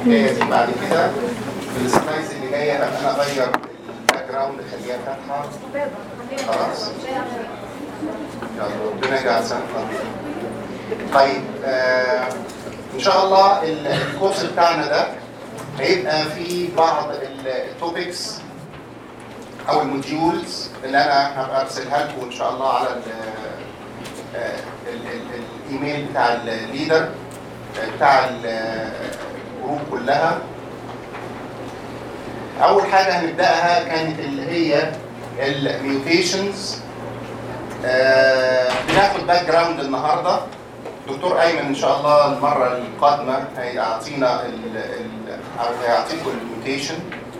الحكايه دي بعد كده في السلايدز اللي جايه هبقى انا اغير الباك جراوند اخليها فاتحه خلاص يلا ربنا يجعل سنة طيب آه ان شاء الله ال- الكورس بتاعنا ده هيبقى فيه بعض التوبكس او الموديولز اللي انا هبقى ارسلها لكم ان شاء الله على ال- آه، ال- ال- الايميل بتاع الليدر بتاع الجروب كلها اول حاجه هنبداها كانت اللي هي الميوتيشنز بناخد باك جراوند النهارده دكتور ايمن ان شاء الله المره القادمه هيعطينا ال ال او هيعطيكم الميوتيشن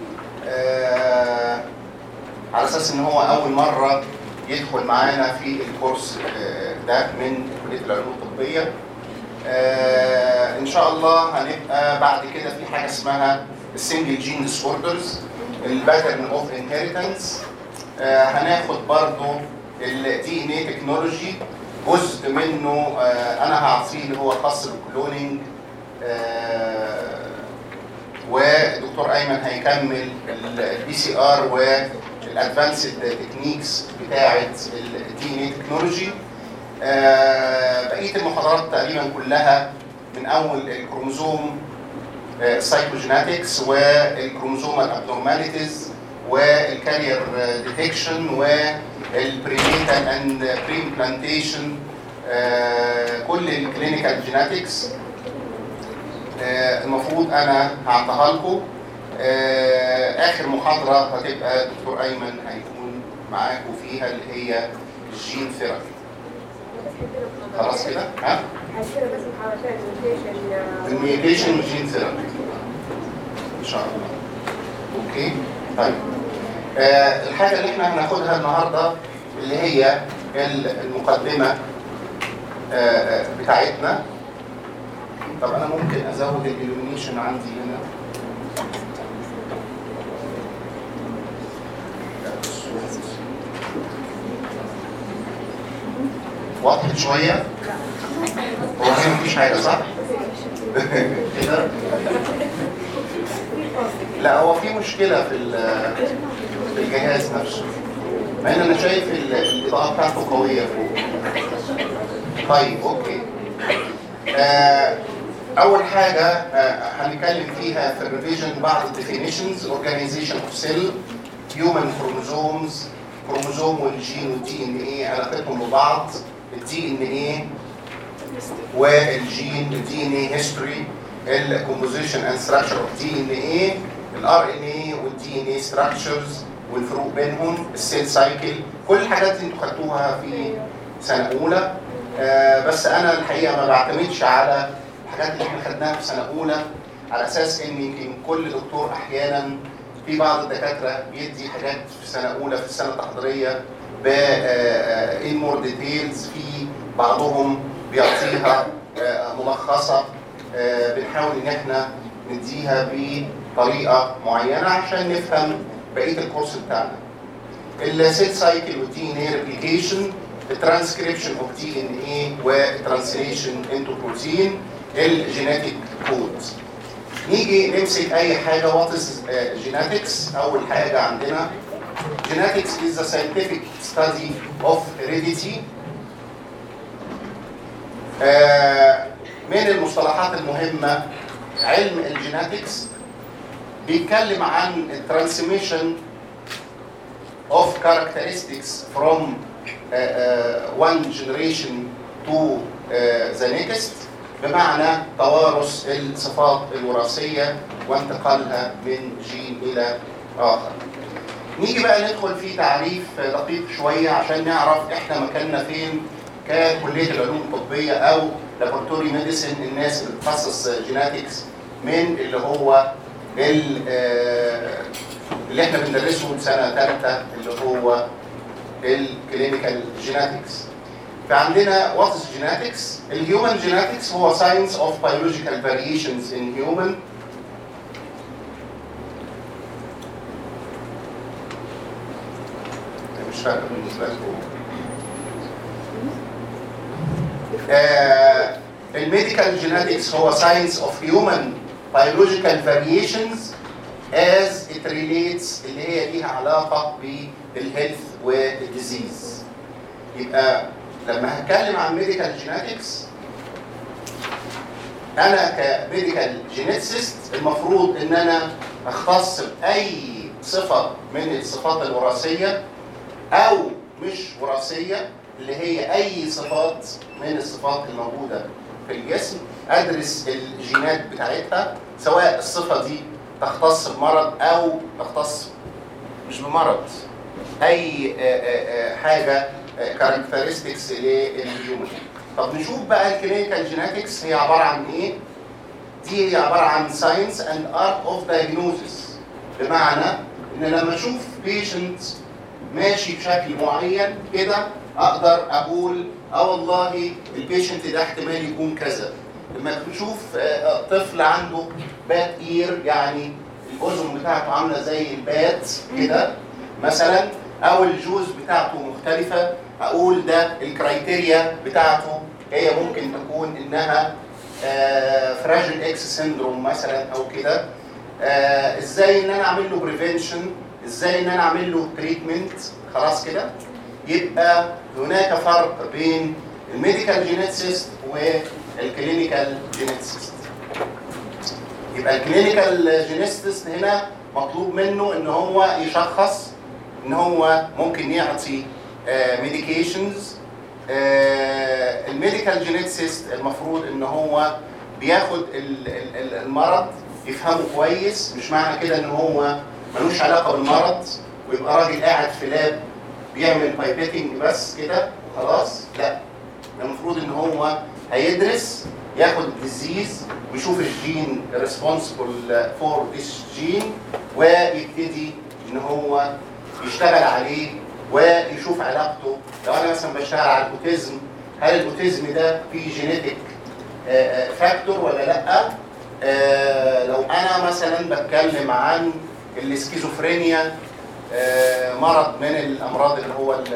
آه، على اساس ان هو اول مره يدخل معانا في الكورس آه، ده من كليه العلوم الطبيه آه، ان شاء الله هنبقى بعد كده في حاجه اسمها السنجل جين ديسوردرز الباترن اوف انهيرتنس هناخد برضو الدي ان اي تكنولوجي جزء منه آه، انا هعطيه اللي هو خاص بالكلونينج آه، ودكتور ايمن هيكمل البي سي ار والادفانسد تكنيكس بتاعه الدي ان اي تكنولوجي آه، بقيه المحاضرات تقريبا كلها من اول الكروموزوم سايكوجينetics والكروموزومال ابنورماليتيز والكارير ديتكشن والبرينيتال اند بري امبلانتيشن كل الكلينيكال جينetics المفروض انا هعطيها لكم آه، اخر محاضره هتبقى دكتور ايمن هيكون معاكم فيها اللي هي الجين ثيرابي خلاص كده ها عشان بس محاولتين الميوتيشن الميوتيشن والجين ثيرابي ان شاء الله اوكي طيب آه الحاجه اللي احنا هناخدها النهارده اللي هي ال- المقدمه آه آه، بتاعتنا طب انا ممكن ازود الالومينيشن عندي هنا وضحت شويه هو هنا مفيش حاجه صح؟ كده لا هو في مشكله في ال- في الجهاز نفسه مع ان انا شايف ال- الاضاءه بتاعته قويه فوق طيب اوكي آه اول حاجه آه هنتكلم فيها في الريفيجن بعض الديفينيشنز اورجانيزيشن اوف سيل هيومن كروموزومز كروموزوم والجين والدي ان ايه علاقتهم ببعض الدي ان ايه والجين الدي ان اي هيستوري الكومبوزيشن اند ستراكشر اوف دي ان اي الار ان اي والدي ان اي ستراكشرز والفروق بينهم السيل سايكل كل الحاجات دي انتوا خدتوها في سنه اولى آه بس انا الحقيقه ما بعتمدش على الحاجات اللي احنا خدناها في سنه اولى على اساس ان يمكن كل دكتور احيانا في بعض الدكاتره بيدي حاجات في سنه اولى في السنه التحضيريه ب ان مور ديتيلز في بعضهم بيعطيها آه، ملخصه آه، بنحاول ان احنا نديها بطريقه معينه عشان نفهم بقيه الكورس بتاعنا. السيل سايكل والدي ان اي ريبليكيشن الترانسكريبشن اوف دي ان اي والترانسليشن انتو بروتين الجينيتيك كود. نيجي نمسك اي حاجه وات از جينetics اول حاجه عندنا genetics is the scientific study of heredity آه، من المصطلحات المهمة علم الجيناتكس بيتكلم عن الترانسميشن of characteristics from uh, uh, one generation to uh, the next بمعنى توارث الصفات الوراثية وانتقالها من جين إلى آخر. نيجي بقى ندخل في تعريف دقيق شوية عشان نعرف احنا مكاننا فين ككلية العلوم الطبية أو لابوراتوري ميديسن الناس اللي بتخصص جيناتكس من اللي هو ال- آه، اللي احنا بندرسه سنة ثالثة اللي هو الكلينيكال جيناتكس فعندنا what is genetics الهيومن جيناتكس هو science of biological variations in human مش فارقة بالنسبة لكم الميديكال جينetics هو ساينس اوف هيومن biological variations as it relates اللي هي ليها علاقه بالهيلث والديزيز يبقى لما هتكلم عن ميديكال جينetics انا كميديكال جينيتسيست المفروض ان انا اختص باي صفه من الصفات الوراثيه او مش وراثيه اللي هي اي صفات من الصفات الموجوده في الجسم ادرس الجينات بتاعتها سواء الصفه دي تختص بمرض او تختص مش بمرض اي آه، آه، آه، حاجه كاركترستكس للهيومن طب نشوف بقى الكلينيكال جينetics هي عباره عن ايه دي هي عباره عن ساينس اند ارت اوف دايجنوزس بمعنى ان لما اشوف بيشنت ماشي بشكل معين كده اقدر اقول اه والله البيشنت ده احتمال يكون كذا لما تشوف آه، طفل عنده بات اير يعني الاذن بتاعته عامله زي البات كده مثلا او الجوز بتاعته مختلفه اقول ده الكرايتيريا بتاعته هي ممكن تكون انها فراجل اكس سيندروم مثلا او كده آه، ازاي ان انا اعمل له بريفنشن ازاي ان انا اعمل له تريتمنت خلاص كده يبقى هناك فرق بين الميديكال جينيتسيست والكلينيكال جينيتسيست يبقى الكلينيكال جينيتسيست هنا مطلوب منه ان هو يشخص ان هو ممكن يعطي ميديكيشنز الميديكال جينيتسيست المفروض ان هو بياخد ال- ال- ال- المرض يفهمه كويس مش معنى كده ان هو ملوش علاقه بالمرض ويبقى راجل قاعد في لاب بيعمل بايبيتنج بس كده وخلاص لا المفروض ان هو هيدرس ياخد الديزيز ويشوف الجين ريسبونسبل فور ذيس جين ويبتدي ان هو يشتغل عليه ويشوف علاقته لو انا مثلا بشتغل على الاوتيزم هل الاوتيزم ده فيه جينيتك فاكتور ولا لا آه، لو انا مثلا بتكلم عن السكيزوفرينيا آه، مرض من الامراض اللي هو ال-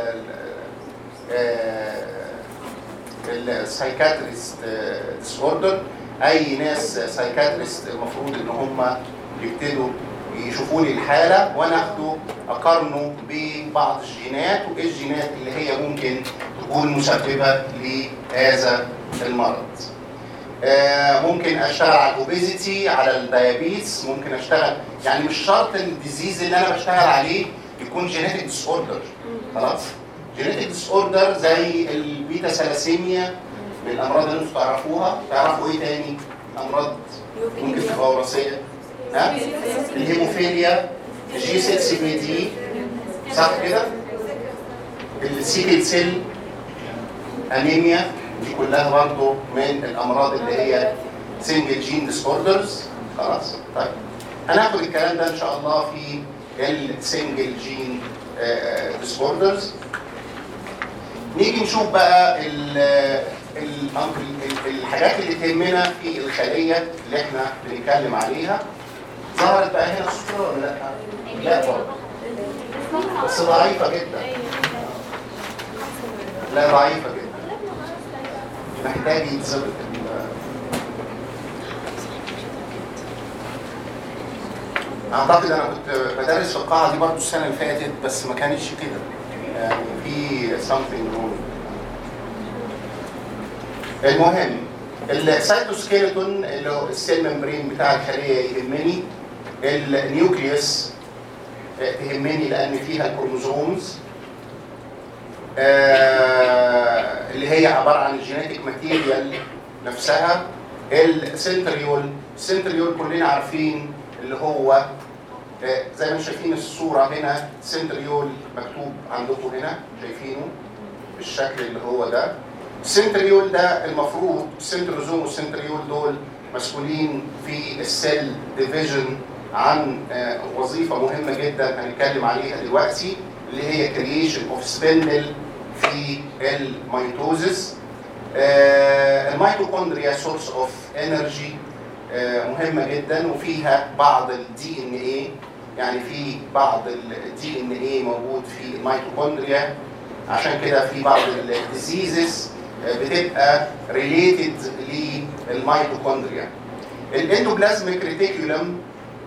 ال- السايكاتريست ديس اوردر اي ناس سايكاتريست المفروض ان هم يبتدوا يشوفوا لي الحاله وانا اخده اقارنه ببعض الجينات وايه الجينات اللي هي ممكن تكون مسببه لهذا المرض. آه، ممكن اشتغل على الاوبيزيتي على الديابيتس ممكن اشتغل يعني مش شرط الديزيز اللي انا بشتغل عليه يكون جينيتك ديس اوردر خلاص جينيتك ديس اوردر زي البيتا ثلاسيميا من الامراض اللي انتم تعرفوها تعرفوا ايه تاني امراض ممكن تبقى وراثيه ها الهيموفيليا الجي 6 سي بي دي صح كده السيكل سيل انيميا دي كلها برضو من الامراض اللي هي سنجل جين ديس اوردرز خلاص طيب هناخد الكلام ده ان شاء الله في السنجل جين ديس اوردرز نيجي نشوف بقى ال ال ال- الحاجات اللي تهمنا في الخليه اللي احنا بنتكلم عليها ظهرت بقى هنا الصوره ولا لا؟ لا برضه بس ضعيفه جدا لا ضعيفه جدا محتاج يتظبط ال- اعتقد انا كنت بدرس في القاعه دي برضو السنه اللي فاتت بس ما كانتش كده يعني في something wrong المهم السيتوسكيلتون اللي هو السيل ممبرين بتاع الخليه يهمني النيوكليوس آه، تهمني لان فيها الكروموزومز آه، اللي هي عباره عن الجينيتك ماتيريال نفسها السنتريول السنتريول كلنا عارفين اللي هو آه، زي ما انتم شايفين الصوره هنا سنتريول مكتوب عندكم هنا شايفينه بالشكل اللي هو ده السنتريول ده المفروض السنتروزوم والسنتريول دول مسؤولين في السيل ديفيجن عن آه، وظيفه مهمه جدا هنتكلم عليها دلوقتي اللي هي كرييشن اوف سبندل في الميتوزس آه، الميتوكوندريا سورس اوف انرجي مهمه جدا وفيها بعض الدي ان ايه يعني في بعض الدي ان ايه موجود في الميتوكوندريا عشان كده في بعض الديزيزز بتبقى ريليتد للميتوكوندريا الاندوبلازميك ريتيكولم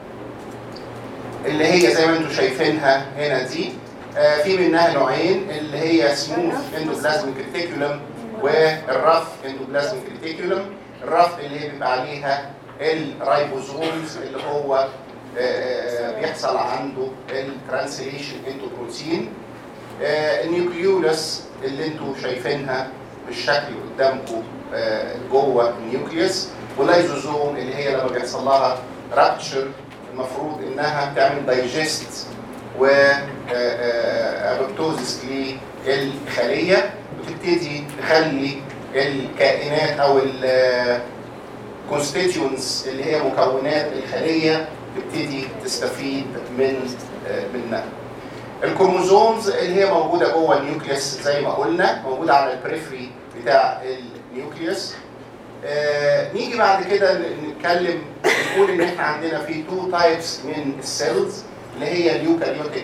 اللي هي زي ما انتم شايفينها هنا دي آه، في منها نوعين اللي هي سموث اندوبلازميك ريتيكولم والرف اندوبلازميك ريتيكولم الرف اللي هي بيبقى عليها الرايبوزومز اللي هو آه، آه، بيحصل عنده الترانسليشن انتو بروتين آه، النيوكليولس اللي انتم شايفينها بالشكل قدامكم آه، جوه النيوكليوس واللايزوزوم اللي هي لما بيحصل لها رابتشر المفروض انها تعمل دايجست و ابوبتوزس للخليه وتبتدي تخلي الكائنات او الكونستيتيونز اللي هي مكونات الخليه تبتدي تستفيد من آه، منها. الكروموزومز اللي هي موجوده جوه النيوكليوس زي ما قلنا موجوده على البريفري بتاع النيوكليوس آه نيجي بعد كده ن- نتكلم نقول ان احنا عندنا في تو تايبس من السيلز اللي هي اليوكاريوتيك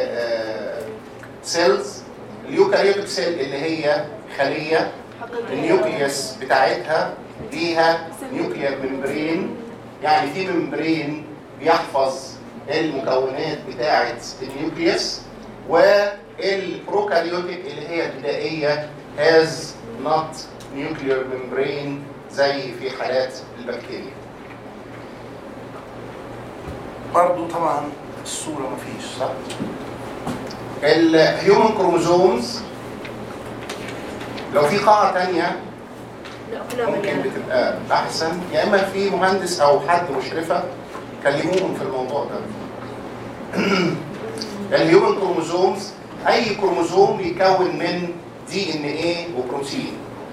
سيلز اليوكاريوتيك سيل اللي هي خليه النيوكليوس بتاعتها ليها نيوكليير ممبرين يعني في ممبرين بيحفظ المكونات بتاعه النيوكليوس والبروكاريوتيك اللي هي البدائيه has not nuclear membrane زي في حالات البكتيريا برضو طبعا الصورة مفيش صح؟ الهيومن كروموزومز لو في قاعة تانية لا كلها ممكن مليانة بتبقى أحسن يا إما في مهندس أو حد مشرفة كلموهم في الموضوع ده. الهيومن كروموزومز أي كروموزوم بيكون من دي إن إيه وبروتين.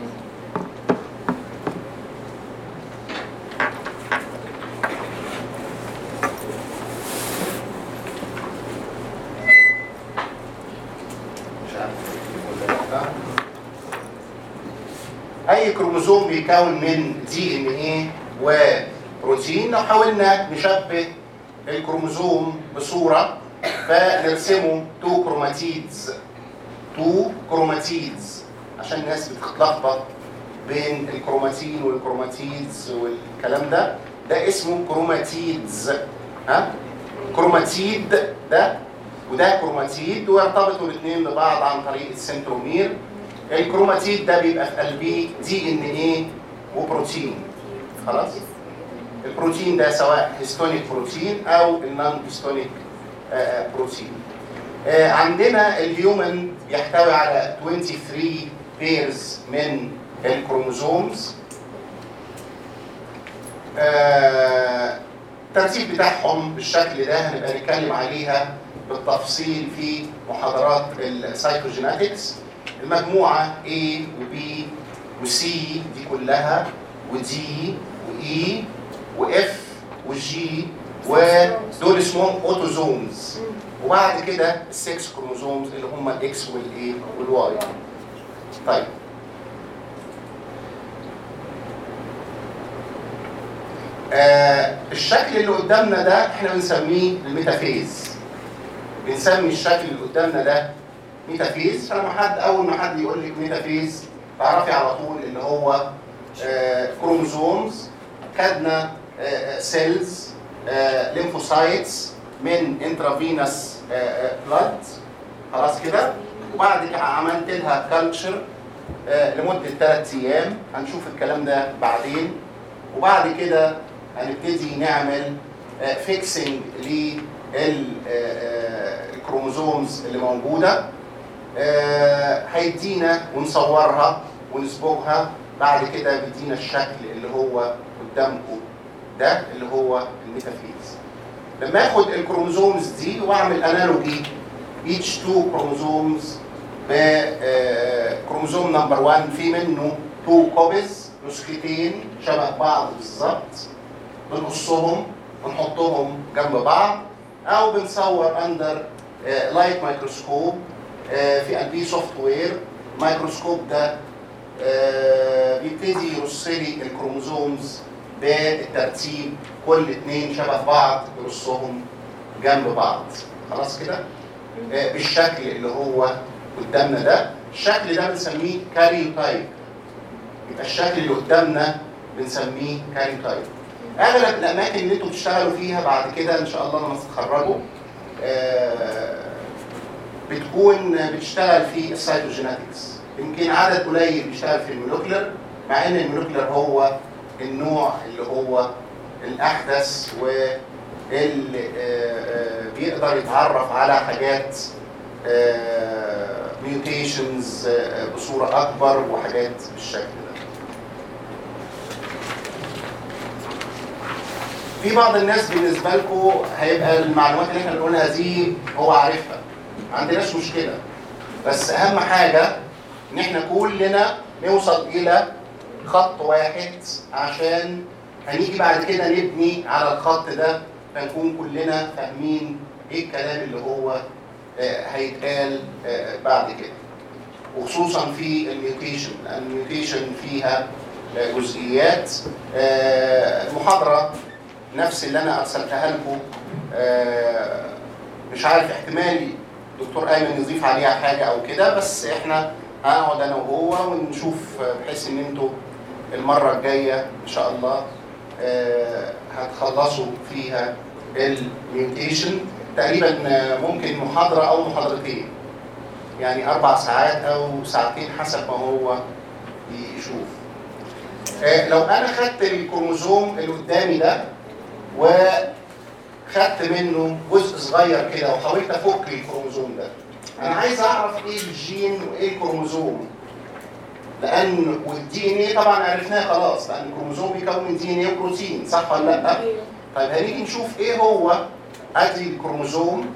مش عارف ولا لأ. اي كروموزوم بيكون من دي ان ايه وبروتين لو حاولنا نشبه الكروموزوم بصوره فنرسمه تو كروماتيدز تو كروماتيدز عشان الناس بتتلخبط بين الكروماتين والكروماتيدز والكلام ده ده اسمه كروماتيدز ها كروماتيد ده وده كروماتيد ويرتبطوا الاثنين ببعض عن طريق السنترومير الكروماتيد ده بيبقى في قلبيه دي ان ايه وبروتين خلاص البروتين ده سواء هيستونيك بروتين او النون هيستونيك بروتين آه، عندنا الهيومن يحتوي على 23 بيرز من الكروموزومز آه، الترتيب بتاعهم بالشكل ده هنبقى نتكلم عليها بالتفصيل في محاضرات السايكوجينetics المجموعة A و B و C دي كلها و D و E و F و G ودول اسمهم اوتوزومز وبعد كده السكس كروموزومز اللي هم الاكس والاي والواي طيب آه الشكل اللي قدامنا ده احنا بنسميه الميتافيز بنسمي الشكل اللي قدامنا ده ميتافيز فلما حد اول ما حد يقول لك ميتافيز تعرفي على طول اللي هو آه كروموزومز خدنا سيلز ليمفوسايتس من انترافينس بلاد خلاص كده وبعد كده عملت لها كلتشر لمده ثلاث ايام هنشوف الكلام ده بعدين وبعد كده هنبتدي نعمل فيكسنج للكروموزومز اللي موجوده آه، هيدينا ونصورها ونصبغها بعد كده بيدينا الشكل اللي هو قدامكم ده اللي هو الميتافيز لما اخد الكروموزومز دي واعمل انالوجي each two كروموزومز بكروموزوم نمبر 1 في منه تو كوبيز نسختين شبه بعض بالظبط بنقصهم ونحطهم جنب بعض او بنصور اندر لايت مايكروسكوب في قلبيه سوفت وير الميكروسكوب ده آه، بيبتدي يرص لي الكروموزومز بالترتيب كل اتنين شبه بعض يرصهم جنب بعض خلاص كده آه، بالشكل اللي هو قدامنا ده الشكل ده بنسميه كاريوتايب يبقى الشكل اللي قدامنا بنسميه كاريوتايب اغلب الاماكن اللي انتوا بتشتغلوا فيها بعد كده ان شاء الله لما تتخرجوا آه، بتكون بتشتغل في السيتوجينetics يمكن عدد قليل بيشتغل في المولكيولر مع ان المولكيولر هو النوع اللي هو الاحدث واللي آه، آه، بيقدر يتعرف على حاجات ميوتيشنز بصوره اكبر وحاجات بالشكل ده في بعض الناس بالنسبه لكم هيبقى المعلومات اللي احنا بنقولها دي هو عارفها ما عندناش مشكله بس اهم حاجه ان احنا كلنا نوصل الى خط واحد عشان هنيجي بعد كده نبني على الخط ده فنكون كلنا فاهمين ايه الكلام اللي هو آه، هيتقال آه، بعد كده وخصوصا في الميوتيشن لان الميوتيشن فيها آه، جزئيات آه، المحاضره نفس اللي انا ارسلتها لكم آه، مش عارف احتمال دكتور ايمن يضيف عليها حاجه او كده بس احنا هنقعد انا وهو ونشوف آه، بحيث ان انتوا المره الجايه ان شاء الله آه، هتخلصوا فيها الميوتيشن تقريبا آه، ممكن محاضره او محاضرتين يعني اربع ساعات او ساعتين حسب ما هو يشوف آه، لو انا خدت الكروموزوم اللي قدامي ده وخدت منه جزء صغير كده وحاولت افك الكروموزوم ده انا عايز اعرف ايه الجين وايه الكروموزوم لان والدي ان ايه طبعا عرفناه خلاص لان الكروموزوم بيكون من دي ان ايه وبروتين صح ولا لا؟ طيب هنيجي نشوف ايه هو ادي الكروموزوم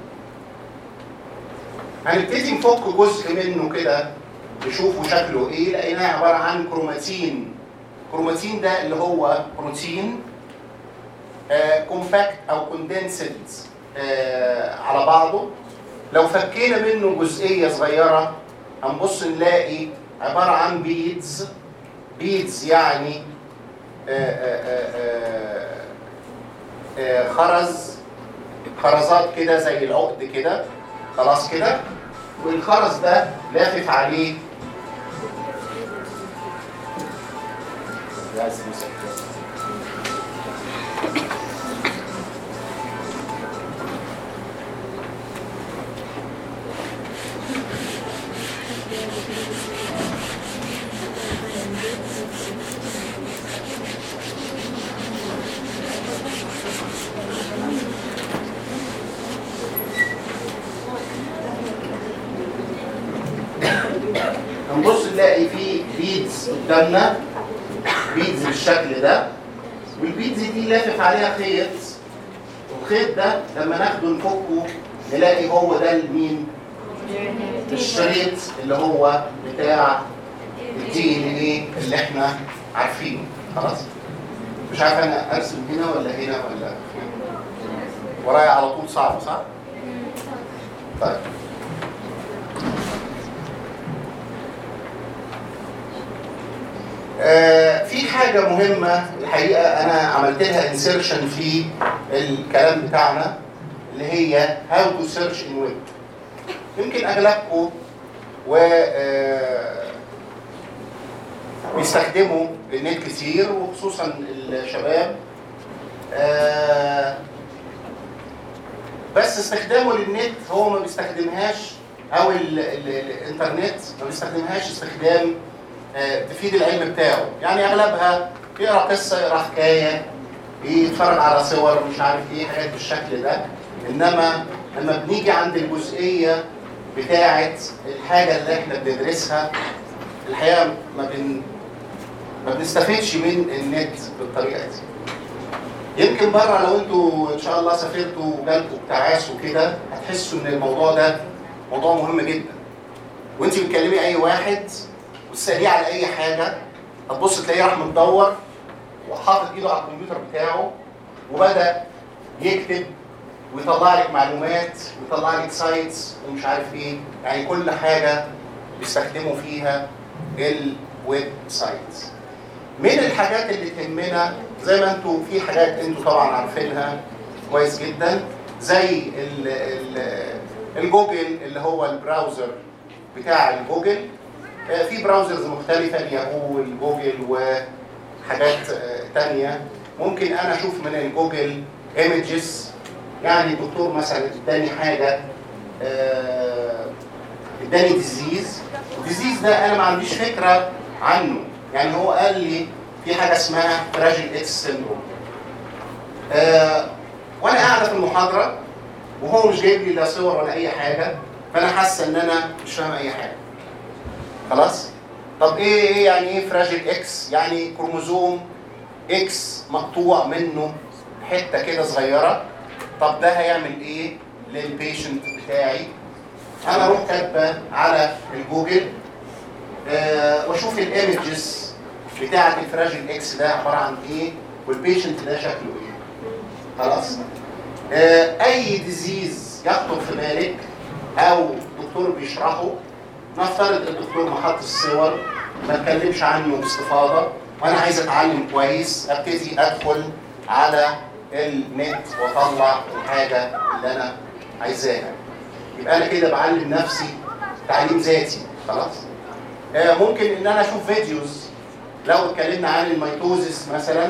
هنبتدي نفك جزء منه كده نشوفه شكله ايه لقيناه عباره عن كروماتين كروماتين ده اللي هو بروتين كومباكت او كوندنسد على بعضه لو فكينا منه جزئيه صغيره هنبص نلاقي عباره عن بيدز بيدز يعني آه، آه، آه، آه، خرز خرزات كده زي العقد كده خلاص كده والخرز ده لافف عليه هنبص نلاقي فيه بيدز قدامنا بيدز بالشكل ده والبيدز دي لافف عليها خيط والخيط ده لما ناخده نفكه نلاقي هو ده المين الشريط اللي هو بتاع الدي ان ايه اللي احنا عارفينه خلاص مش عارف انا ارسم هنا ولا هنا ولا ورايا على طول صعب صح؟ طيب آه، في حاجة مهمة الحقيقة أنا عملت لها انسيرشن في الكلام بتاعنا اللي هي how to search in web يمكن أغلبكم و آه، بيستخدموا النت كتير وخصوصا الشباب آه، بس استخدامه للنت هو ما بيستخدمهاش او ال ال الانترنت ما بيستخدمهاش استخدام آه، تفيد العلم بتاعه يعني اغلبها يقرا قصه يقرا حكايه يتفرج على صور مش عارف ايه حاجات بالشكل ده انما لما بنيجي عند الجزئيه بتاعه الحاجه اللي احنا بندرسها الحقيقه ما بن ما بنستفدش من النت بالطريقه دي يمكن بره لو انتوا ان شاء الله سافرتوا وجالكوا ابتعاث وكده هتحسوا ان الموضوع ده موضوع مهم جدا وانت بتكلمي اي واحد وتساليه على اي حاجه هتبص تلاقيه راح متدور وحاطط ايده على الكمبيوتر بتاعه وبدا يكتب ويطلع لك معلومات ويطلع لك سايتس ومش عارف ايه يعني كل حاجه بيستخدموا فيها الويب سايتس من الحاجات اللي تهمنا زي ما انتوا في حاجات انتوا طبعا عارفينها كويس جدا زي ال ال الجوجل اللي هو البراوزر بتاع الجوجل آه، في براوزرز مختلفة الياهو والجوجل وحاجات آه، تانية ممكن انا اشوف من الجوجل ايمجز يعني الدكتور مثلا اداني حاجه آه، اداني ديزيز الديزيز ده انا ما عنديش فكره عنه يعني هو قال لي في حاجه اسمها فراجل اكس سيندروم آه، وانا قاعده في المحاضره وهو مش جايب لي لا صور ولا اي حاجه فانا حاسه ان انا مش فاهم اي حاجه خلاص طب ايه ايه يعني ايه فراجل اكس يعني كروموزوم اكس مقطوع منه حته كده صغيره طب ده هيعمل ايه للبيشنت بتاعي انا اروح كاتبه على الجوجل آه واشوف الايمجز بتاعه الفراجل اكس ده عباره عن ايه والبيشنت ده شكله ايه خلاص آه اي ديزيز يخطر في بالك او دكتور بيشرحه نفترض الدكتور ما حط الصور ما اتكلمش عنه باستفاضه وانا عايز اتعلم كويس ابتدي ادخل على النت واطلع الحاجه اللي انا عايزاها يبقى انا كده بعلم نفسي تعليم ذاتي خلاص آه ممكن ان انا اشوف فيديوز لو اتكلمنا عن الميتوزيس مثلا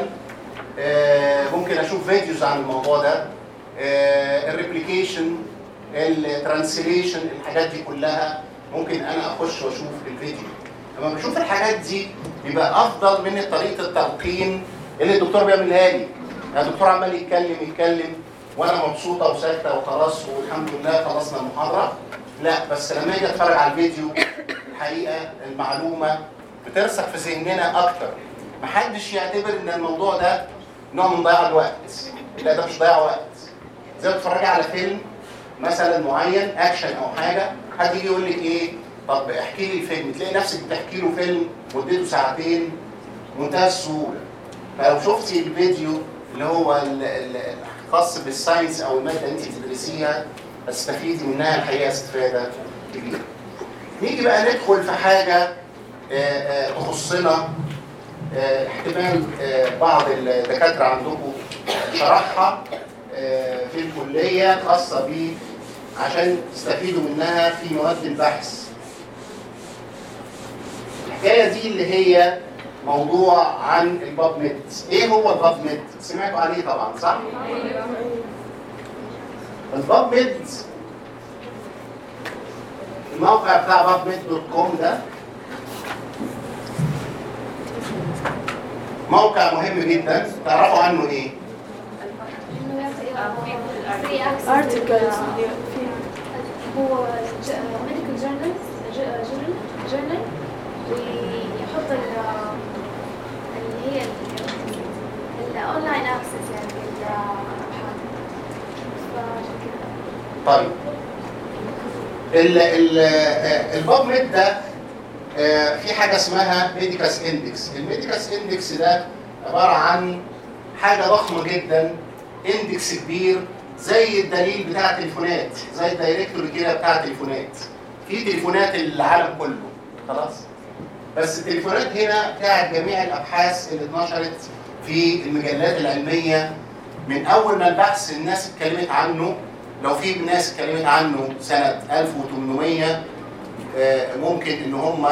آه ممكن اشوف فيديوز عن الموضوع ده آه الريبليكيشن الترانسليشن الحاجات دي كلها ممكن انا اخش واشوف الفيديو لما بشوف الحاجات دي بيبقى افضل من طريقه التلقين اللي الدكتور بيعملها لي يعني الدكتور عمال يتكلم يتكلم وانا مبسوطه وساكته وخلاص والحمد لله خلصنا المحاضره لا بس لما اجي اتفرج على الفيديو الحقيقه المعلومه بترسخ في ذهننا اكتر محدش يعتبر ان الموضوع ده نوع من ضياع الوقت لا ده مش ضياع وقت زي ما تتفرجي على فيلم مثلا معين اكشن او حاجه حد يجي يقول لك ايه طب احكي لي الفيلم تلاقي نفسك بتحكي له فيلم مدته ساعتين منتهى السهوله فلو شفتي الفيديو اللي هو ال- ال- الخاص بالساينس او الماده اللي انت بتدرسيها هتستفيدي منها الحقيقه استفاده كبيره. نيجي بقى ندخل في حاجه آه، آه، تخصنا آه، احتمال آه، بعض الدكاتره عندكم شرحها آه، في الكليه خاصه ب عشان تستفيدوا منها في مواد البحث. الحكايه دي اللي هي موضوع عن الباب ميد. ايه هو الباب ميد؟ سمعتوا عليه طبعا صح؟ الباب ميد الموقع بتاع باب ميد دوت كوم ده موقع مهم جدا تعرفوا عنه ايه؟ articles هو ميديكال جورنال جورنال ويحط ال اللي هي الاونلاين اكسس يعني الابحاث فعشان كده طيب ال ال الباب ميد ده آه، في حاجه اسمها ميديكاس اندكس الميديكاس اندكس ده عباره عن حاجه ضخمه جدا اندكس كبير زي الدليل بتاع التليفونات زي الدايركتوري كده بتاع التليفونات في تليفونات العالم كله خلاص بس التليفونات هنا بتاعت جميع الابحاث اللي اتنشرت في المجلات العلميه من اول ما البحث الناس اتكلمت عنه لو في ناس اتكلمت عنه سنه 1800 آه، ممكن ان هم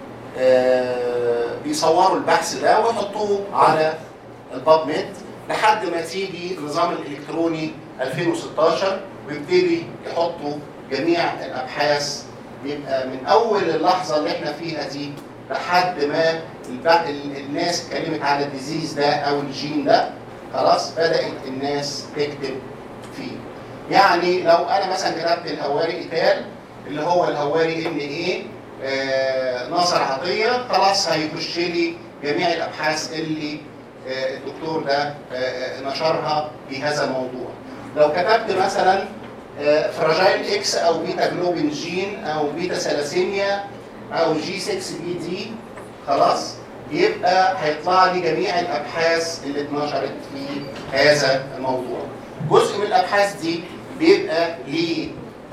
آه، بيصوروا البحث ده ويحطوه على الباب ميد لحد ما تيجي النظام الالكتروني 2016 ويبتدي يحطوا جميع الابحاث يبقى من اول اللحظه اللي احنا فيها دي لحد ما الب- ال- الناس اتكلمت على الديزيز ده او الجين ده خلاص بدات الناس تكتب فيه يعني لو انا مثلا كتبت الهواري ايتال اللي هو الهواري ان ايه آه ناصر عطيه خلاص هيخش لي جميع الابحاث اللي آه الدكتور ده آه آه، نشرها في هذا الموضوع لو كتبت مثلا آه فراجايل اكس او بيتا جلوبين جين او بيتا ثلاسيميا او جي 6 بي دي خلاص يبقى هيطلع لي جميع الابحاث اللي اتنشرت في هذا الموضوع جزء من الابحاث دي بيبقى ليه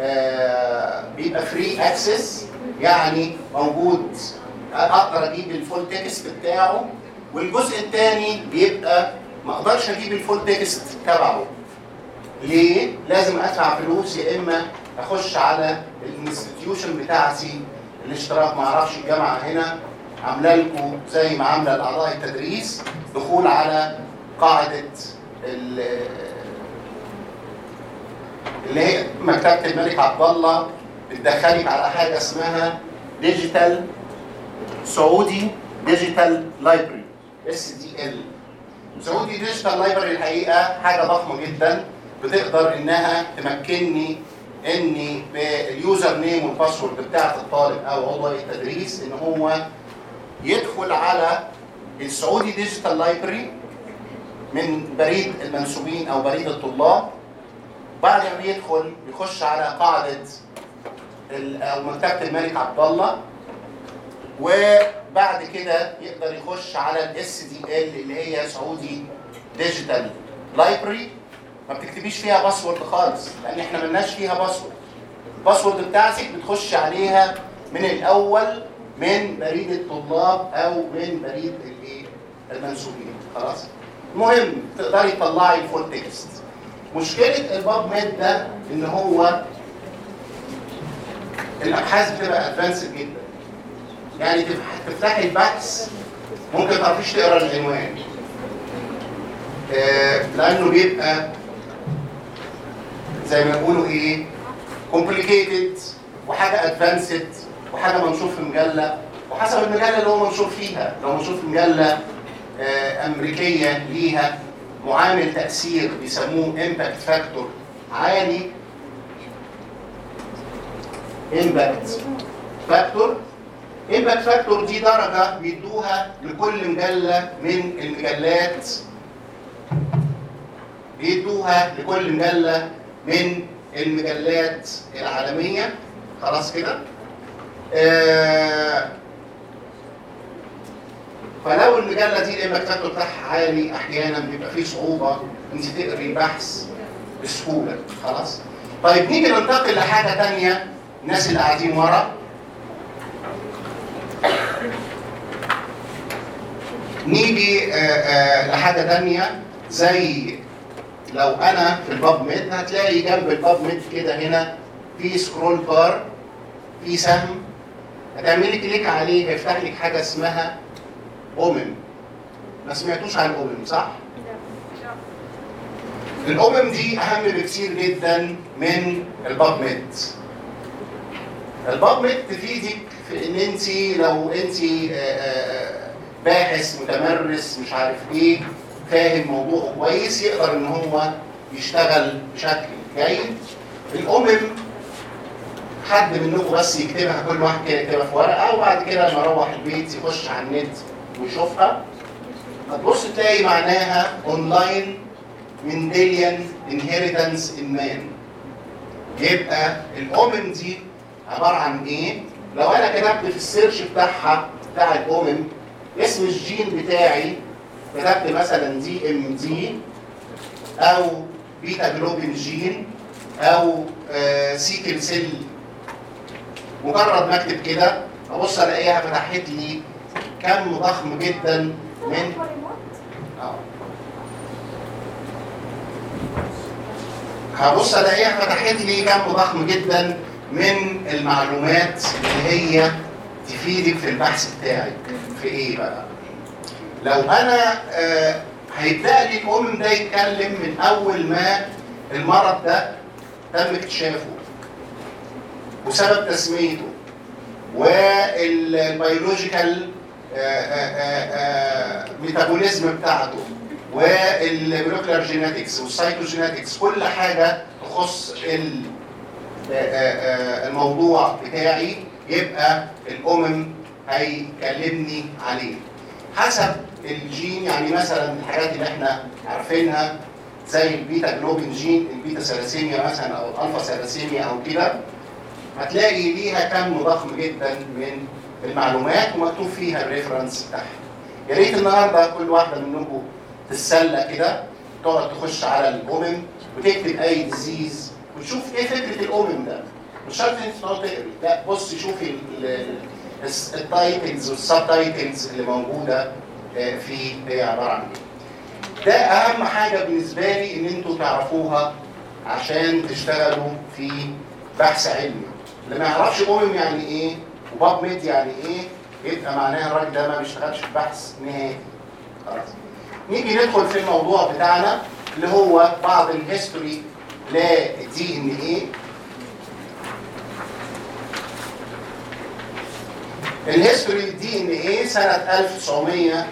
آه بيبقى فري اكسس يعني موجود اقدر اجيب الفول تكست بتاعه والجزء الثاني بيبقى ما اقدرش اجيب الفول تكست تبعه ليه؟ لازم ادفع فلوس يا اما اخش على الانستتيوشن بتاعتي الاشتراك ما اعرفش الجامعه هنا عامله لكم زي ما عامله لاعضاء التدريس دخول على قاعده ال- اللي هي مكتبه الملك عبد الله بتدخلك على حاجه اسمها ديجيتال سعودي ديجيتال لايبرري اس دي ال سعودي ديجيتال لايبرري الحقيقه حاجه ضخمه جدا بتقدر انها تمكنني اني باليوزر نيم والباسورد بتاعت الطالب او عضو التدريس ان هو يدخل على السعودي ديجيتال لايبرري من بريد المنسوبين او بريد الطلاب بعد ما يدخل يخش على قاعده ال- او مكتبه الملك عبد الله وبعد كده يقدر يخش على الاس دي ال اللي هي سعودي ديجيتال لايبرري ما بتكتبيش فيها باسورد خالص لان احنا ملناش فيها باسورد الباسورد بتاعتك بتخش عليها من الاول من بريد الطلاب او من بريد الايه المنسوبين خلاص المهم تقدري تطلعي الفول تكست مشكله الباب ميد ده ان هو الابحاث بتبقى ادفانسد جدا يعني تفتح- تفتحي البحث ممكن ما تعرفيش تقرا العنوان آه، لانه بيبقى زي ما بيقولوا ايه كومبليكيتد وحاجه ادفانسد وحاجه منشور في مجله وحسب المجله اللي هو منشور فيها لو منشور في مجله آه، امريكيه ليها معامل تاثير بيسموه امباكت فاكتور عالي امباكت فاكتور امباكت فاكتور دي درجه بيدوها لكل مجله من المجلات بيدوها لكل مجله من المجلات العالميه خلاص كده آه فلو المجله دي الامباكت فاكتور بتاعها عالي احيانا بيبقى فيه صعوبه انت تقري بحث بسهوله خلاص طيب نيجي ننتقل لحاجه تانية الناس اللي قاعدين ورا نيجي آه، آه، لحاجه تانية زي لو انا في الباب ميد هتلاقي جنب الباب ميد كده هنا في سكرول بار في سهم هتعملي كليك عليه هيفتح لك حاجه اسمها اومن ما سمعتوش عن اومن صح؟ الامم دي اهم بكتير جدا من الباب ميد الباب ميد تفيدك في ان انت لو انت باحث متمرس مش عارف ايه فاهم موضوعه كويس يقدر ان هو يشتغل بشكل جيد الامم حد منكم بس يكتبها كل واحد كده يكتبها في ورقه وبعد كده لما يروح البيت يخش على النت ويشوفها هتبص تلاقي معناها اونلاين منديليان انهيرتنس ان مان يبقى الامم دي عباره عن ايه؟ لو انا كتبت في السيرش بتاعها بتاع الامم اسم الجين بتاعي كتبت مثلا دي ام دي او بيتا جلوبين جين او آه سيكل سيل مجرد ما اكتب كده ابص الاقيها فتحت لي كم ضخم جدا من آه. هبص الاقيها فتحت لي كم ضخم جدا من المعلومات اللي هي تفيدك في البحث بتاعك في ايه بقى لو انا آه هيبدا لي الام ده يتكلم من اول ما المرض ده تم اكتشافه وسبب تسميته والبيولوجيكال ميتابوليزم بتاعته والمولكيولار جينetics والسايتوجينetics كل حاجه تخص ال- آه، آه، آه، الموضوع بتاعي يبقى الامم هيكلمني عليه حسب الجين يعني مثلا الحاجات اللي احنا عارفينها زي البيتا جلوبين جين البيتا سلاسيميا مثلا او الالفا سلاسيميا او كده هتلاقي ليها كم ضخم جدا من المعلومات ومكتوب فيها الريفرنس بتاعها يا ريت النهارده كل واحده منكم تتسلى كده تقعد تخش على الامم وتكتب اي ديزيز وتشوف ايه فكره الامم ده مش شرط انت تقعد تقري لا بص شوفي ال- ال- الس- التايتلز والسب تايتلز اللي موجوده آه، في هي عباره عن ايه ده اهم حاجه بالنسبه لي ان انتوا تعرفوها عشان تشتغلوا في بحث علمي اللي ما يعرفش امم يعني ايه وباب ميد يعني ايه يبقى معناها الراجل ده ما بيشتغلش في بحث نهائي خلاص نيجي ندخل في الموضوع بتاعنا اللي هو بعض الهيستوري للدي ان ايه الهيستوري دي ان ايه سنه 1900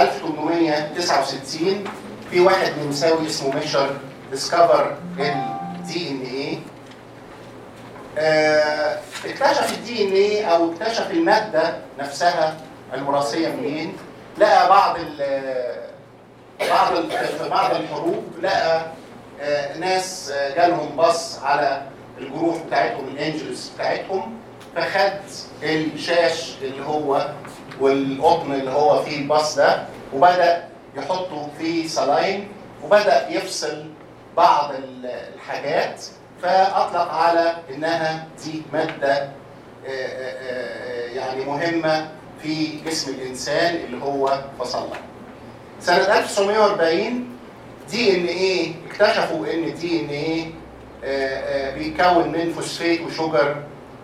1869 في واحد نمساوي اسمه ميشر ديسكفر الدي ان ايه اكتشف الدي ان ايه او اكتشف الماده نفسها الوراثيه منين لقى بعض ال بعض ال- في بعض الحروب لقى آه، ناس آه، جالهم بص على الجروح بتاعتهم الانجلز بتاعتهم فخد الشاش اللي هو والقطن اللي هو فيه البص ده وبدا يحطه في سلاين وبدا يفصل بعض ال- الحاجات فاطلق على انها دي ماده آه، آه، آه، يعني مهمه في جسم الانسان اللي هو فصلها. سنه 1940 دي ان ايه اكتشفوا ان دي ان ايه بيتكون من فوسفات وشجر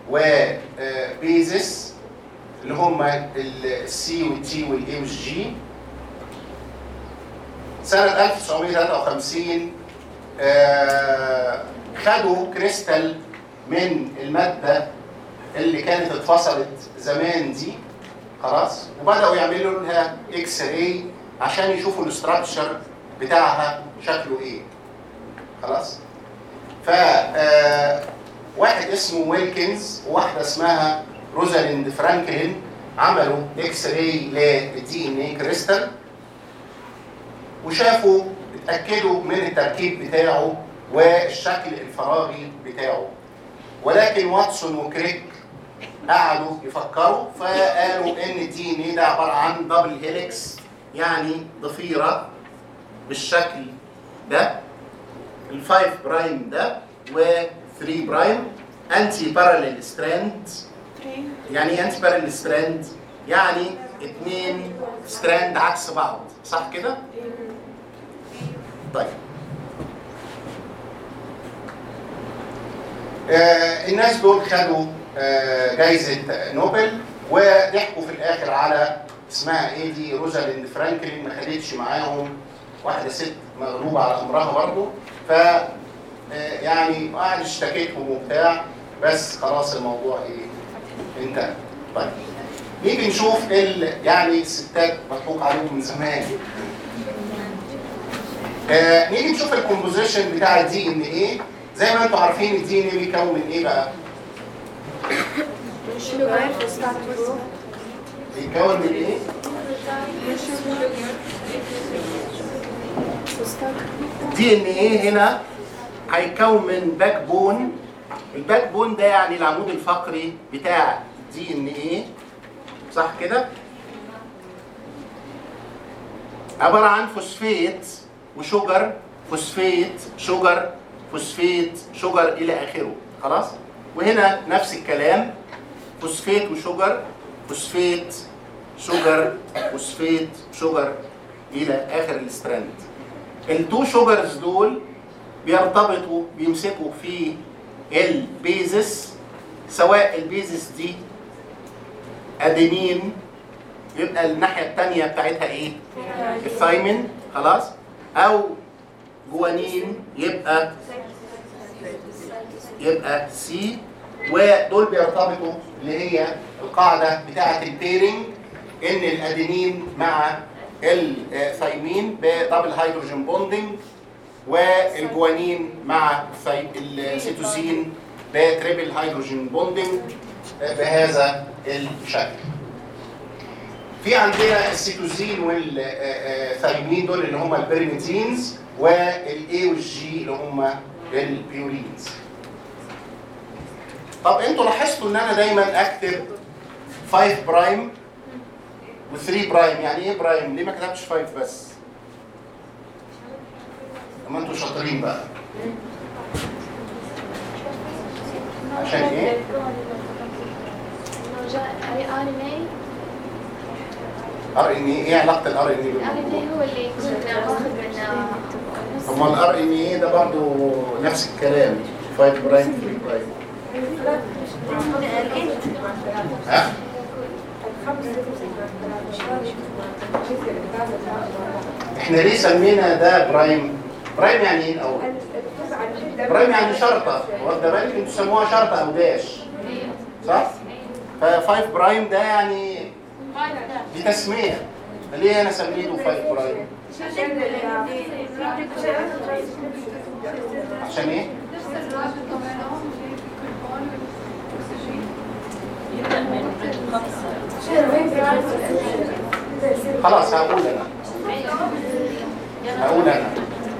وبيزس اللي هم السي والتي والاي والجي سنة 1953 آه، خدوا كريستال من المادة اللي كانت اتفصلت زمان دي خلاص وبدأوا يعملوا لها اكس راي عشان يشوفوا الاستراكشر بتاعها شكله ايه خلاص ف آه، واحد اسمه ويلكنز وواحده اسمها روزاليند فرانكلين عملوا اكس راي للدي ان اي كريستال وشافوا اتاكدوا من التركيب بتاعه والشكل الفراغي بتاعه ولكن واتسون وكريك قعدوا يفكروا فقالوا ان الدي ان اي ده عباره عن دبل هيليكس يعني ضفيره بالشكل ده ال5 برايم ده و3 برايم انتي باراليل ستراند يعني ايه انتي باراليل ستراند يعني اتنين ستراند عكس بعض صح كده طيب آه الناس دول خدوا آه جايزه نوبل وضحكوا في الاخر على اسمها ايه دي روزاليند فرانكلين ما خدتش معاهم واحده ست مغلوبه على امرها برضه ف آه، يعني قاعد اشتكيتهم وبتاع بس خلاص الموضوع ايه انتهى طيب نيجي نشوف ال يعني الستات مضحوك عليهم من زمان آه نيجي نشوف الكومبوزيشن بتاع الدي ان ايه زي ما انتم عارفين الدي ان ايه بيتكون من ايه بقى؟ بيتكون من ايه؟ دي ان ايه هنا هيتكون من باك بون الباك بون ده يعني العمود الفقري بتاع دي ان ايه صح كده عباره عن فوسفات وشجر فوسفات شجر فوسفات شجر الى اخره خلاص وهنا نفس الكلام فوسفات وشجر فوسفات شجر فوسفات شجر الى اخر الستراند التو شوجرز دول بيرتبطوا بيمسكوا في البيزس سواء البيزس دي ادينين يبقى الناحيه الثانيه بتاعتها ايه؟ الثايمين خلاص او جوانين يبقى يبقى سي ودول بيرتبطوا اللي هي القاعده بتاعه البيرنج ان الادينين مع الثايمين بدبل هيدروجين بوندنج والجوانين مع الثي- السيتوسين بتريبل هيدروجين بوندنج بهذا الشكل. في عندنا السيتوزين والثايمين دول اللي هم البرميتينز والاي والجي اللي هم البيورينز. طب انتوا لاحظتوا ان انا دايما اكتب 5 برايم و3 برايم يعني ايه برايم؟ ليه ما كتبتش 5 بس؟ اما انتوا شاطرين بقى عشان ايه؟ انه جاء ار ان اي ار ان ايه ايه علاقه الار ان الار ان ايه اي هو اللي يكون واخد من طب ما الار ان ايه ده برضه نفس الكلام 5 برايم 3 برايم ها؟ احنا ليه سمينا ده برايم برايم يعني ايه الاول برايم يعني شرطه واخده بالك انتوا سموها شرطه او داش صح ف 5 برايم ده يعني دي تسميه ليه انا سميته 5 برايم عشان ايه يبدأ من خمسة خلاص هقول انا هقول انا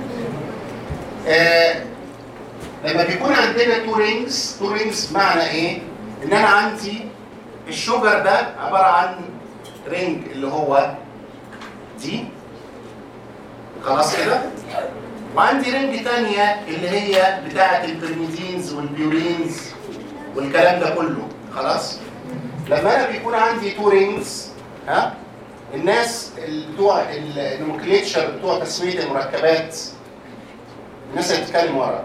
آه لما بيكون عندنا تو رينجز تو رينجز معنى ايه ان انا عندي الشوجر ده عباره عن رينج اللي هو دي خلاص كده وعندي رينج تانية اللي هي بتاعة البرميدينز والبيورينز والكلام ده كله خلاص لما انا بيكون عندي تو رينجز ها الناس اللي بتوع النومنكليتشر بتوع تسميه المركبات الناس اللي بتتكلم ورا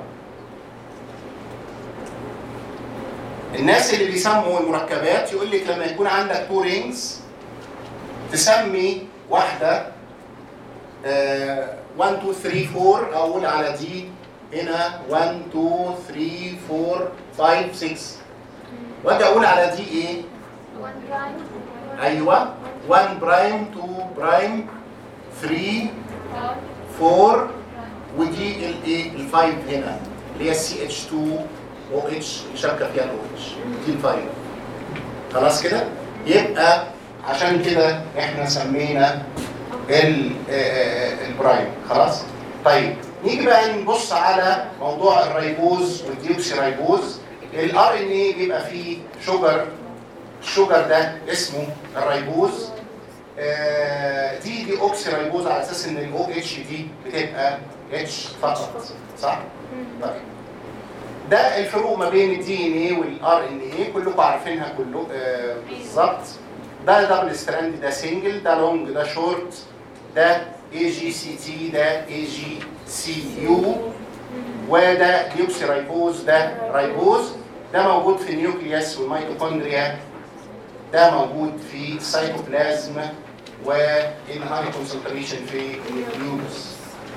الناس اللي بيسموا المركبات يقول لك لما يكون عندك تو رينجز تسمي واحده آه، 1 2 3 4 اقول على دي هنا 1 2 3 4 5 6 واجي اقول على دي ايه؟ one prime ايوه 1 برايم 2 برايم 3 four 4 ودي الايه ال5 هنا اللي هي سي اتش 2 او اتش اللي شابكه فيها الاو اتش دي ال5 خلاص كده يبقى عشان كده احنا سمينا ال- آه، آه، البرايم خلاص طيب نيجي بقى نبص على موضوع الريبوز والديوكسي ريبوز الار ان اي بيبقى فيه شوجر الشوجر ده اسمه الريبوز آه، دي دي اوكسي ريبوز على اساس ان الاو اتش دي بتبقى اتش فقط صح؟ طيب ده الفروق ما بين الدي ان اي والار ان اي كلكم عارفينها كله آه، بالظبط ده دبل ستراند ده سنجل ده لونج ده شورت ده اي جي سي تي ده اي جي سي يو وده ديوكسي ريبوز ده ريبوز ده موجود في النيوكليوس والميتوكوندريا ده موجود في السيتوبلازم وان هاي كونسنتريشن في النيوكليوس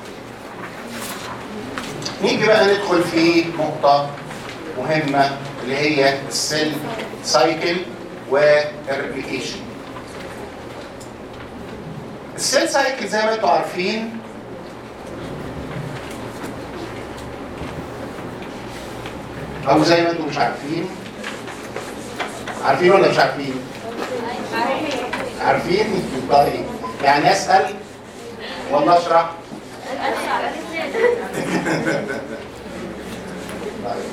نيجي بقى ندخل في نقطة مهمة اللي هي السيل سايكل والريبليكيشن السيل سايكل زي ما انتم عارفين او زي ما انتم مش عارفين عارفين ولا مش عارفين؟ عارفين؟ طيب يعني اسال ولا اشرح؟ طيب.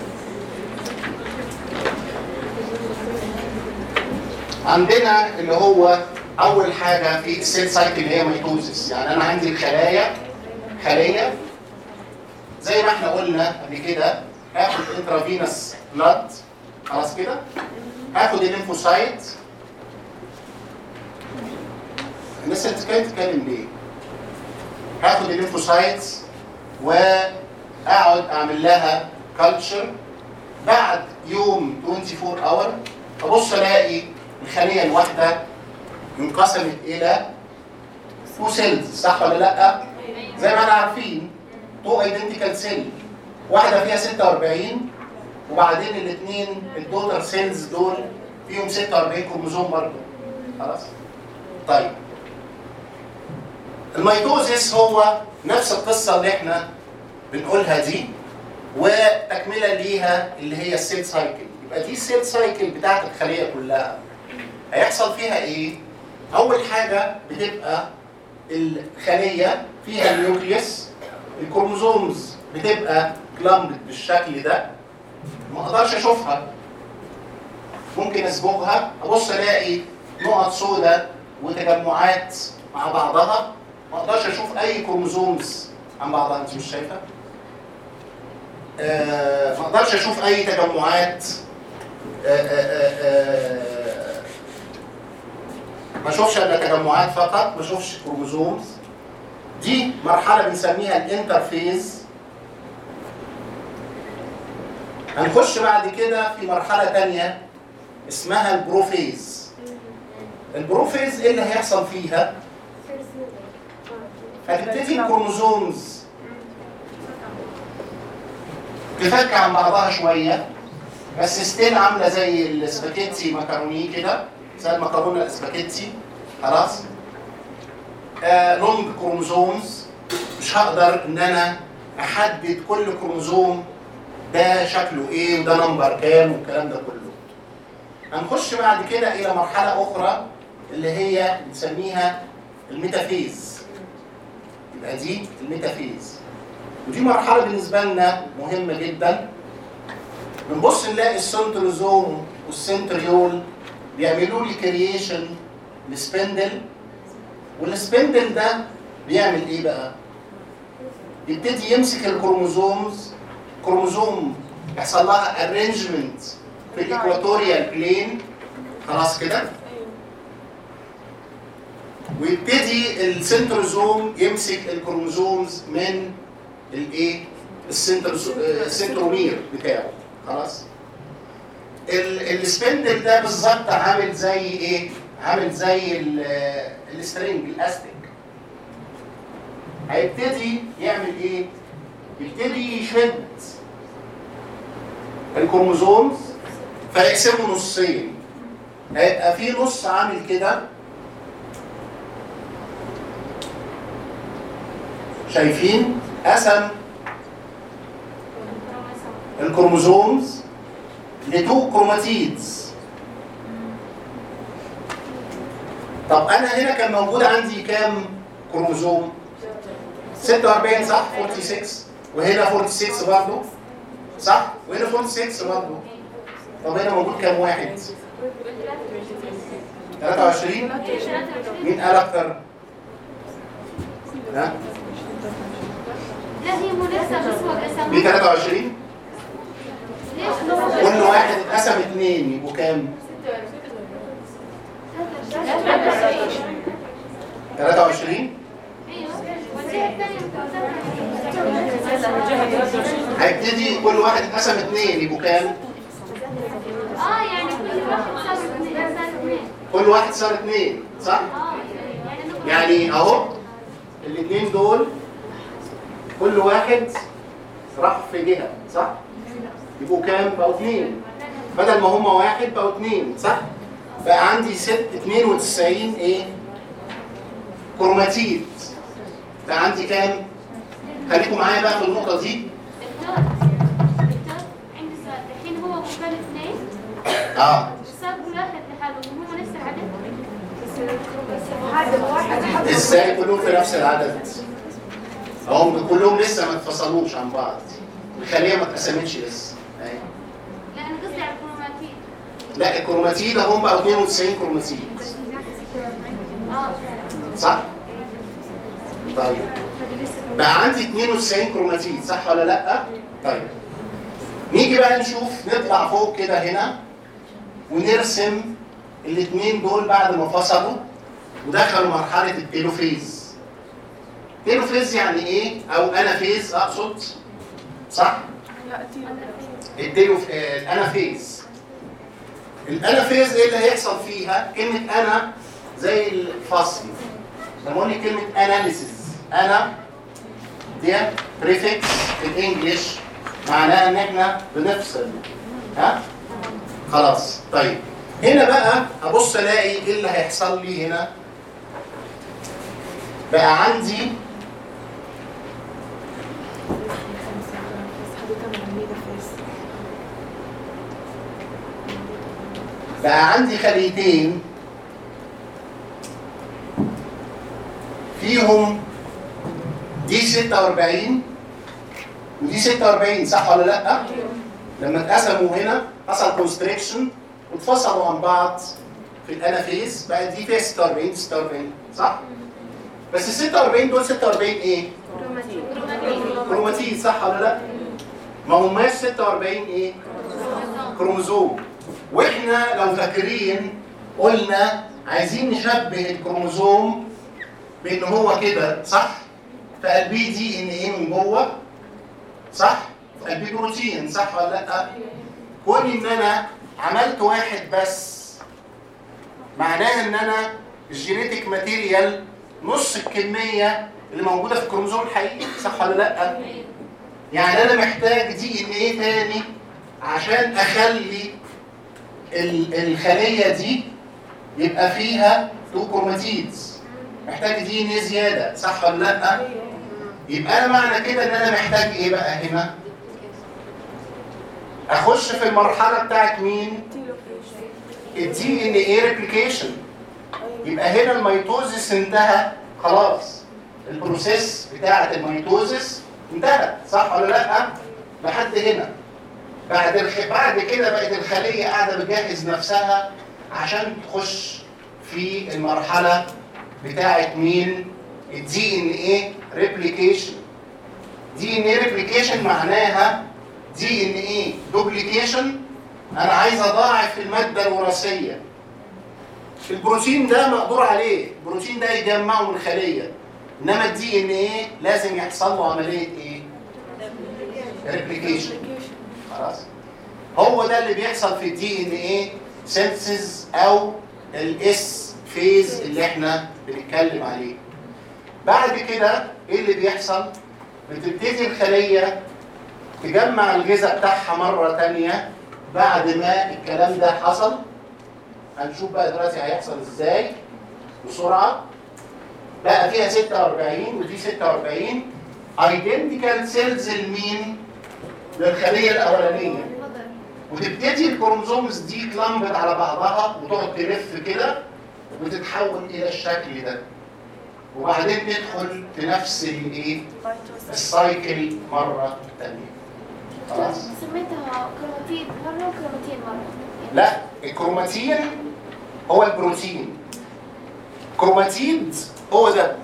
عندنا اللي هو اول حاجه في السيل سايكل اللي هي ميتوزس يعني انا عندي الخلايا خليه زي ما احنا قلنا قبل كده هاخد انترافينوس بلاد خلاص كده هاخد الليمفوسايت الناس اللي بتتكلم تتكلم ليه؟ هاخد الليمفوسايت واقعد اعمل لها كلتشر بعد يوم 24 اور ابص الاقي الخليه الواحده انقسمت الى تو سيلز صح ولا لا؟ زي ما احنا عارفين تو ايدنتيكال سيل واحده فيها 46 وبعدين الاثنين الدوتر سيلز دول فيهم 46 كروموزوم برضه خلاص؟ طيب الميتوزيس هو نفس القصه اللي احنا بنقولها دي وتكمله ليها اللي هي السيل سايكل يبقى دي السيل سايكل بتاعت الخليه كلها هيحصل فيها ايه؟ اول حاجه بتبقى الخليه فيها النيوكليوس الكروموزومز بتبقى كلامبد بالشكل ده ما اقدرش اشوفها ممكن اسبقها ابص الاقي نقط سوداء وتجمعات مع بعضها ما اقدرش اشوف اي كروموزومز عن بعضها انت مش شايفه آه ما اقدرش اشوف اي تجمعات آه آه آه ما اشوفش الا تجمعات فقط ما اشوفش كروموزومز دي مرحله بنسميها الانترفيز هنخش بعد كده في مرحله تانية اسمها البروفيز البروفيز ايه اللي هيحصل فيها فتبتدي الكروموزومز تفك عن بعضها شويه بس ستيل عامله زي السباكيتي مكروني كده زي المكرونه الاسباجيتي خلاص آه لونج كروموزومز مش هقدر ان انا احدد كل كروموزوم ده شكله ايه وده نمبر كام والكلام ده كله هنخش بعد كده الى مرحله اخرى اللي هي بنسميها الميتافيز يبقى دي الميتافيز ودي مرحله بالنسبه لنا مهمه جدا بنبص نلاقي السنتروزوم والسنتريول بيعملوا لي كرييشن لسبندل والسبندل ده بيعمل ايه بقى؟ يبتدي يمسك الكروموزومز كروموزوم يحصل لها ارينجمنت في الايكواتوريال بلين خلاص كده ويبتدي السنتروزوم يمسك الكروموزومز من الايه السنتروزو- آه، السنترومير بتاعه خلاص ال- السبندل ده بالظبط عامل زي ايه عامل زي ال- آه، السترينج الاستيك هيبتدي يعمل ايه يبتدي يشد الكروموزومز فيقسمه نصين هيبقى في نص عامل كده شايفين قسم الكروموزومز لتو كروماتيدز طب انا هنا كان موجود عندي كام كروموزوم 46 صح 46 وهنا 46 برضه صح وهنا 46 برضه طب هنا موجود كام واحد 23 مين قال اكتر ها لا هي مو لسه بس هو قسم مين 23 ليش كل واحد اتقسم اثنين يبقوا كام 23 ايوه والجهه الثانيه هيبتدي كل واحد اتقسم اثنين يبقوا كام اه يعني كل واحد صار اثنين صار اثنين كل واحد صار اثنين صح اه يعني يعني اهو الاثنين دول كل واحد راح في جهه صح يبقوا كام بقوا اثنين بدل ما هم واحد بقوا اثنين صح بقى عندي ست 92 ايه كروماتيد بقى عندي كام خليكم معايا بقى في النقطه دي دكتور دكتور عندي سؤال الحين هو كان اثنين اه صار كل واحد لحاله وهم نفس العدد ازاي كلهم في نفس العدد هم كلهم لسه ما اتفصلوش عن بعض الخليه ما اتقسمتش لسه أيوة. لا انا قصدي على الكروماتيد لا الكروماتيد هم بقوا 92 كروماتيد اه صح؟ طيب بقى عندي 92 كروماتيد صح ولا لا؟ طيب نيجي بقى نشوف نطلع فوق كده هنا ونرسم الاثنين دول بعد ما فصلوا ودخلوا مرحله التيلوفيز تيلوفيز يعني ايه؟ او انافيز اقصد صح؟ التيلو آه، الانافيز الانافيز ايه اللي هيحصل فيها؟ كلمه انا زي الفصل لما اقول لك كلمه اناليسيز انا دي بريفكس في الانجليش معناها ان احنا بنفصل ها خلاص طيب هنا بقى ابص الاقي ايه اللي هيحصل لي هنا بقى عندي بقى عندي خليتين فيهم دي 46 ودي 46 صح ولا لا؟ لما اتقسموا هنا حصل كونستريكشن واتفصلوا عن بعض في الانافيز بقى دي فيها 46 46 صح؟ بس ال 46 دول 46 ايه؟ كروماتيد صح ولا لا؟ ما هماش 46 ايه؟ كروموزوم واحنا لو فاكرين قلنا عايزين نشبه الكروموزوم بان هو كده صح؟ في قلبيه دي ان ايه من جوه صح؟ في قلبيه بروتين صح ولا لا؟ كون ان انا عملت واحد بس معناها ان انا الجينيتك ماتيريال نص الكميه اللي موجوده في الكروموزوم الحقيقي صح ولا لا يعني انا محتاج دي ان ايه تاني عشان اخلي ال- الخليه دي يبقى فيها تو كروماتيدز محتاج دي ان ايه زياده صح ولا لا يبقى انا معنى كده ان انا محتاج ايه بقى هنا اخش في المرحله بتاعت مين الدي ان ايه ريبليكيشن يبقى هنا الميتوزس انتهى خلاص البروسيس بتاعه الميتوزس انتهت صح ولا لا لحد هنا بعد الخ... بعد كده بقت الخليه قاعده بتجهز نفسها عشان تخش في المرحله بتاعه مين الدي ان ايه ريبليكيشن دي ان ايه ريبليكيشن معناها دي ان ايه دوبليكيشن انا عايز اضاعف الماده الوراثيه البروتين ده مقدور عليه البروتين ده يجمعه من خليه انما الدي ان ايه لازم يحصل له عمليه ايه ريبليكيشن خلاص هو ده اللي بيحصل في الدي ان ايه سينثيز او الاس فيز اللي احنا بنتكلم عليه بعد كده ايه اللي بيحصل بتبتدي الخليه تجمع الغذاء بتاعها مره تانية بعد ما الكلام ده حصل هنشوف بقى دلوقتي هيحصل ازاي بسرعه بقى فيها 46 ودي 46 ايدنتيكال سيلز لمين؟ للخليه الاولانيه وتبتدي الكروموزومز دي تلمبت على بعضها وتقعد تلف كده وتتحول الى الشكل ده وبعدين تدخل في نفس الايه؟ السايكل مره ثانيه خلاص؟ سميتها كروماتين مرة وكروماتين مرة لا الكروماتين هو البروتين كروماتيد هو ده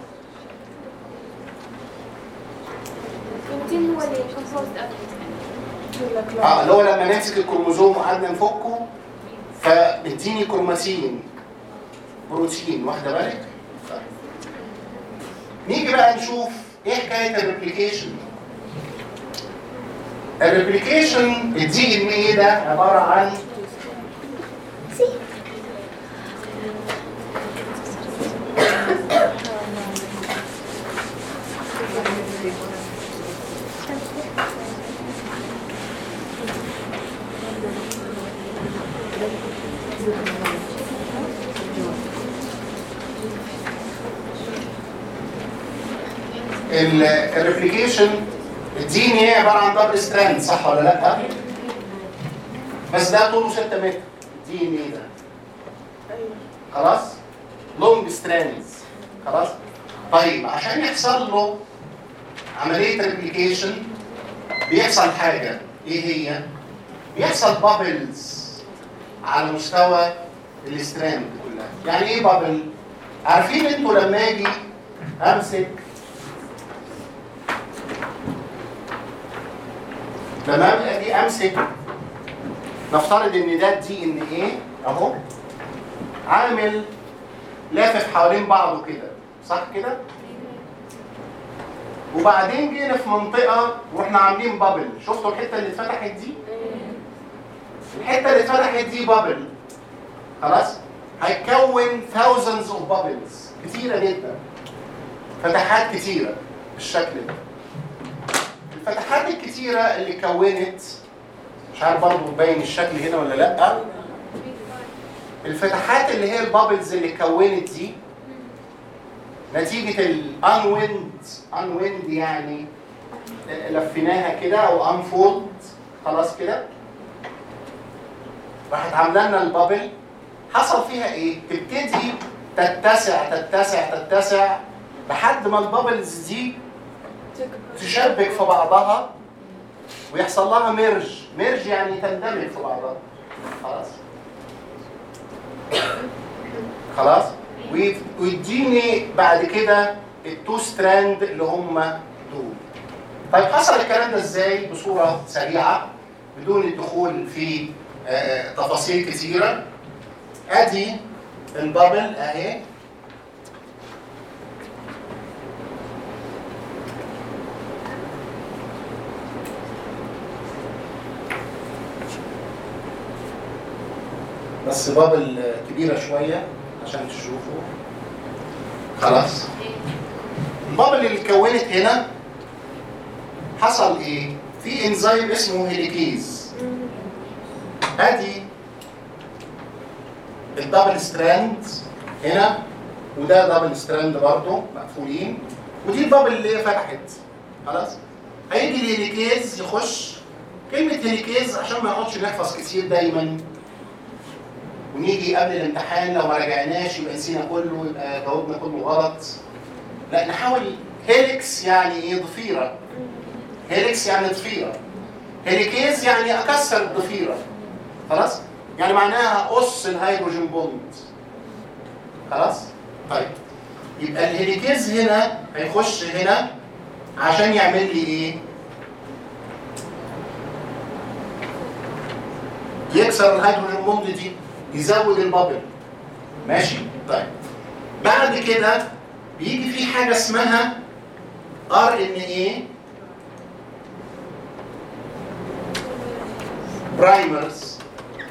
الكروماتين هو اللي كومبوزد اه اللي هو لما نمسك الكروموزوم وقعدنا نفكه فاديني كروماتين بروتين واخده بالك؟ طيب. نيجي بقى نشوف ايه حكايه الريبليكيشن الريبليكيشن الدي ان ايه ده عباره عن الريبليكيشن الدي ان ايه عباره عن دبل ستراند صح ولا لا؟ بس ده طوله 6 متر الدي ان ايه ده خلاص؟ لونج ستراندز خلاص؟ طيب عشان يحصل له عمليه ريبليكيشن بيحصل حاجه ايه هي؟ بيحصل بابلز على مستوى الستراند كلها يعني ايه بابل؟ عارفين انتوا لما اجي امسك لما اجي امسك نفترض ان ده دي ان ايه اهو عامل لافف حوالين بعضه كده صح كده وبعدين جينا في منطقه واحنا عاملين بابل شفتوا الحته اللي اتفتحت دي الحته اللي اتفتحت دي بابل خلاص هيكون thousands of bubbles كتيره جدا فتحات كتيره بالشكل ده الفتحات الكتيرة اللي كونت مش عارف برضه باين الشكل هنا ولا لا الفتحات اللي هي البابلز اللي كونت دي نتيجة الانويند انويند يعني لفيناها كده او انفولد خلاص كده راحت عامله لنا البابل حصل فيها ايه؟ تبتدي تتسع تتسع تتسع لحد ما البابلز دي تشبك في بعضها ويحصل لها ميرج ميرج يعني تندمج في بعضها خلاص خلاص وي- ويديني بعد كده التو ستراند اللي هم دول طيب حصل الكلام ده ازاي بصوره سريعه بدون الدخول في آه، تفاصيل كثيره ادي البابل اهي بس بابل كبيرة شوية عشان تشوفوا خلاص البابل اللي اتكونت هنا حصل ايه؟ في انزيم اسمه هيليكيز ادي الدبل ستراند هنا وده دبل ستراند برضه مقفولين ودي البابل اللي هي فتحت خلاص هيجي الهيليكيز يخش كلمة هيليكيز عشان ما نقعدش نحفظ كتير دايما ونيجي قبل الامتحان لو ما راجعناش يبقى نسينا كله يبقى جاوبنا كله غلط لا نحاول هيليكس يعني ايه ضفيرة هيليكس يعني ضفيرة هيليكيز يعني اكسر الضفيرة خلاص يعني معناها قص الهيدروجين بوند خلاص طيب يبقى الهيليكيز هنا هيخش هنا عشان يعمل لي ايه يكسر الهيدروجين بوند دي يزود البابل ماشي طيب بعد كده بيجي في حاجه اسمها ار ان ايه برايمرز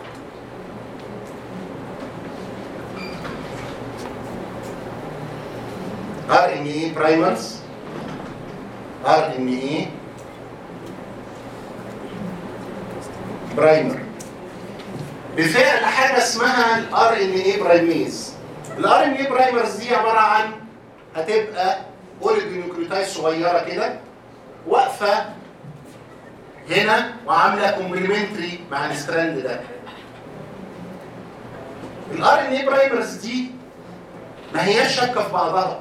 ار ان ايه برايمرز ار ان ايه برايمر بفعل حاجه اسمها الار ان اي برايميز الار ان اي برايمرز دي عباره عن هتبقى اوليجونيوكليوتايد صغيره كده واقفه هنا وعامله كومبلمنتري مع الستراند ده الار ان اي برايمرز دي ما هياش شابكه في بعضها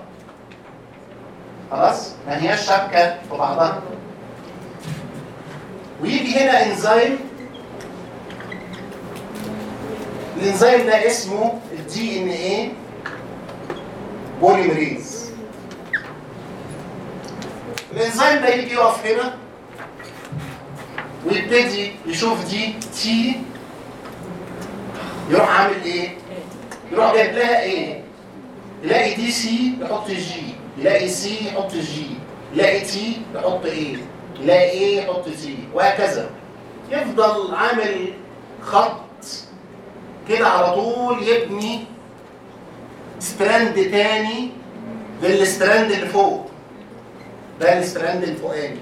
خلاص ما هياش شابكه في بعضها ويجي هنا انزيم الانزيم ده اسمه الدي ان ايه بوليمريز الانزيم ده يجي يقف هنا ويبتدي يشوف دي تي يروح عامل ايه؟ يروح جايب لها ايه؟ يلاقي دي سي يحط جي يلاقي سي يحط جي يلاقي تي يحط ايه يلاقي ايه يحط تي وهكذا يفضل عامل خط كده على طول يبني ستراند تاني للستراند اللي فوق ده الستراند الفوقاني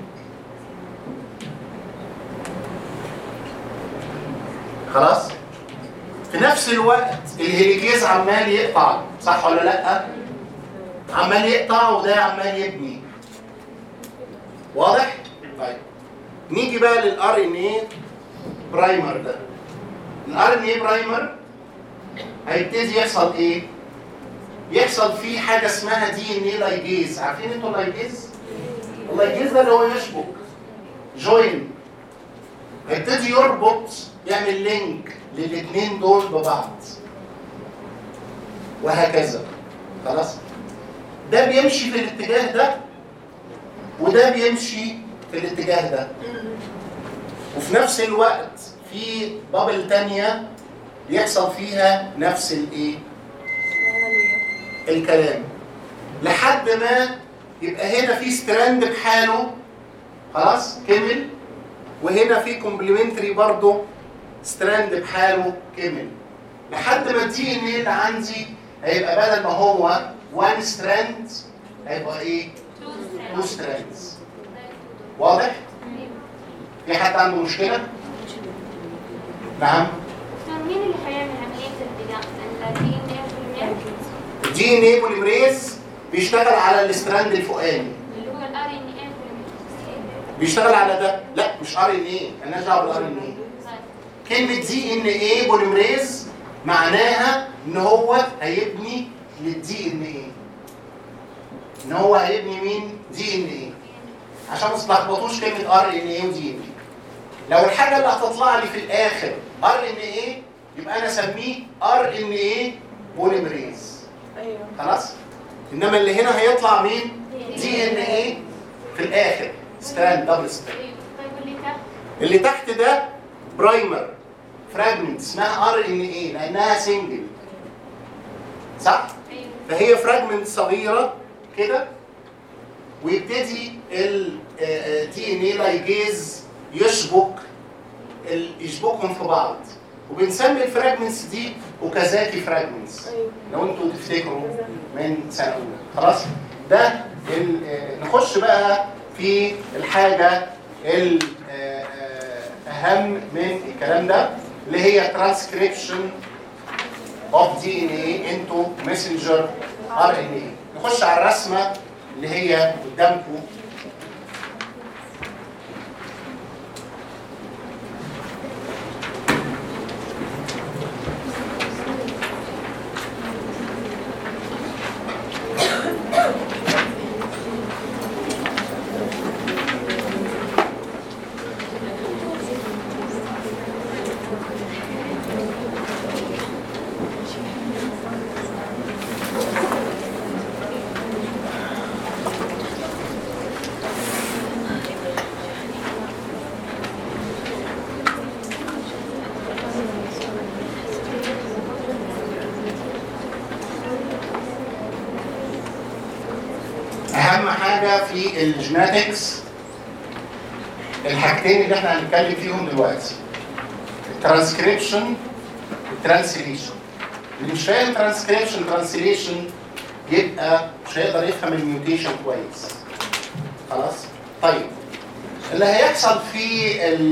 خلاص في نفس الوقت الهيليكيز عمال يقطع صح ولا لا عمال يقطع وده عمال يبني واضح طيب نيجي بقى للار ان ايه برايمر ده الار ان ايه برايمر هيبتدي يحصل ايه يحصل فيه حاجه اسمها دي ان ايه لايجيز عارفين انتوا اللايجيز اللايجيز ده اللي هو يشبك جوين هيبتدي يربط يعمل لينك للاثنين دول ببعض وهكذا خلاص ده بيمشي في الاتجاه ده وده بيمشي في الاتجاه ده وفي نفس الوقت في بابل تانية بيحصل فيها نفس الايه الكلام لحد ما يبقى هنا في ستراند بحاله خلاص كمل وهنا في كومبلمنتري برضه ستراند بحاله كمل لحد ما الدي ان ايه اللي عندي هيبقى بدل ما هو 1 ستراند هيبقى ايه؟ 2 ستراندز واضح؟ في حد عنده مشكله؟ نعم دكتور مين اللي حيعمل عملية البناء؟ الدي ان ايه الدي ان ايه بوليمريز بيشتغل على الستراند الفوقاني اللي هو الار ان ايه بيشتغل على ده لا مش ار ان ايه مالناش دعوه بالار ان ايه كلمه دي ان ايه بوليمريز معناها ان هو هيبني للدي ان ايه ان هو هيبني مين دي ان ايه عشان ما تلخبطوش كلمه ار ان ايه ودي ان ايه لو الحاجه اللي هتطلع لي في الاخر ار ان ايه يبقى انا اسميه ار ان ايه بوليمريز ايوه خلاص انما اللي هنا هيطلع مين دي ان ايه في الاخر ستراند دبل ستراند طيب واللي تحت اللي تحت ده برايمر فراجمنت اسمها ار ان ايه لانها سنجل صح ايوه فهي فراجمنت صغيره كده ويبتدي الدي ان ايه لايجيز يشبك ال- يشبكهم في بعض وبنسمي الفراجمنتس دي اوكازاكي فراجمنتس ايوه لو انتوا تفتكروا من سنه اولى خلاص ده ال- آه، نخش بقى في الحاجه الاهم من الكلام ده اللي هي ترانسكريبشن اوف دي ان اي انتو ماسنجر ار ان اي نخش على الرسمه اللي هي قدامكم اهم حاجه في الجيناتكس الحاجتين اللي احنا هنتكلم فيهم دلوقتي الترانسكريبشن والترانسليشن اللي مش فاهم ترانسكريبشن ترانسليشن يبقى مش هيقدر يفهم الميوتيشن كويس خلاص طيب اللي هيحصل في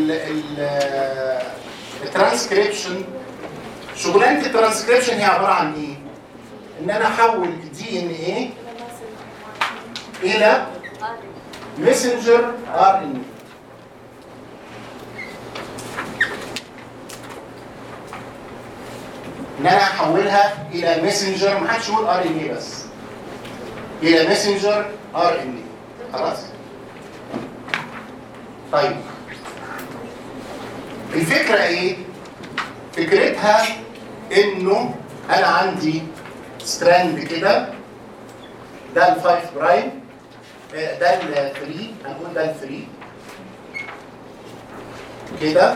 الترانسكريبشن شغلانه الترانسكريبشن هي عباره عن ايه؟ ان انا احول دي ان ايه الى ميسنجر ار ان ان انا احولها الى ميسنجر ما حدش يقول ار ان اي بس الى ميسنجر ار ان اي خلاص طيب الفكره ايه فكرتها انه انا عندي ستراند كده ده ال 5 برايم آه، ده ال 3 هنقول ده ال 3 كده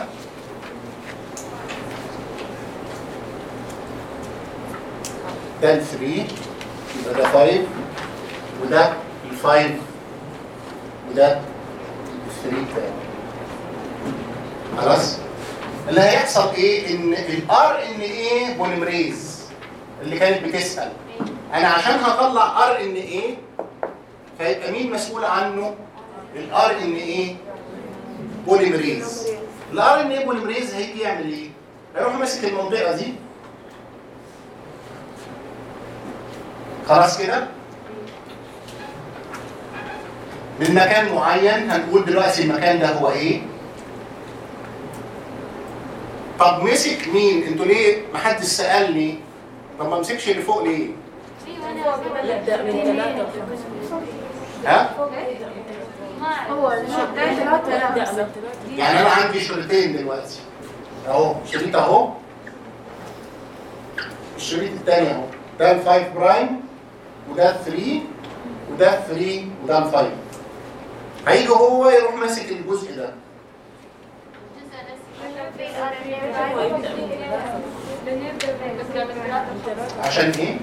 ده ال 3 يبقى ده 5 وده ال 5 وده ال 3 تاني خلاص اللي هيحصل ايه ان الار ان ايه بوليمريز اللي كانت بتسال انا عشان هطلع ار ان ايه فيبقى مين مسؤول عنه الار ان ايه بوليمريز الار ان ايه بوليمريز هيجي يعمل ايه هيروح ماسك المنطقه دي خلاص كده من مكان معين هنقول دلوقتي المكان ده هو ايه طب مسك مين انتوا ليه محدش سالني طب ما مسكش اللي فوق ليه ايوه انا يبدأ من ثلاثة ها ما هو يبدأ من ثلاثة يعني انا عندي شريطين دلوقتي اهو شريط اهو الشريط الثاني اهو ده ال 5 برايم وده ال 3 وده ال 3 وده ال 5 هيجي هو يروح ماسك الجزء ده هو يبدأ من ثلاثة عشان ايه؟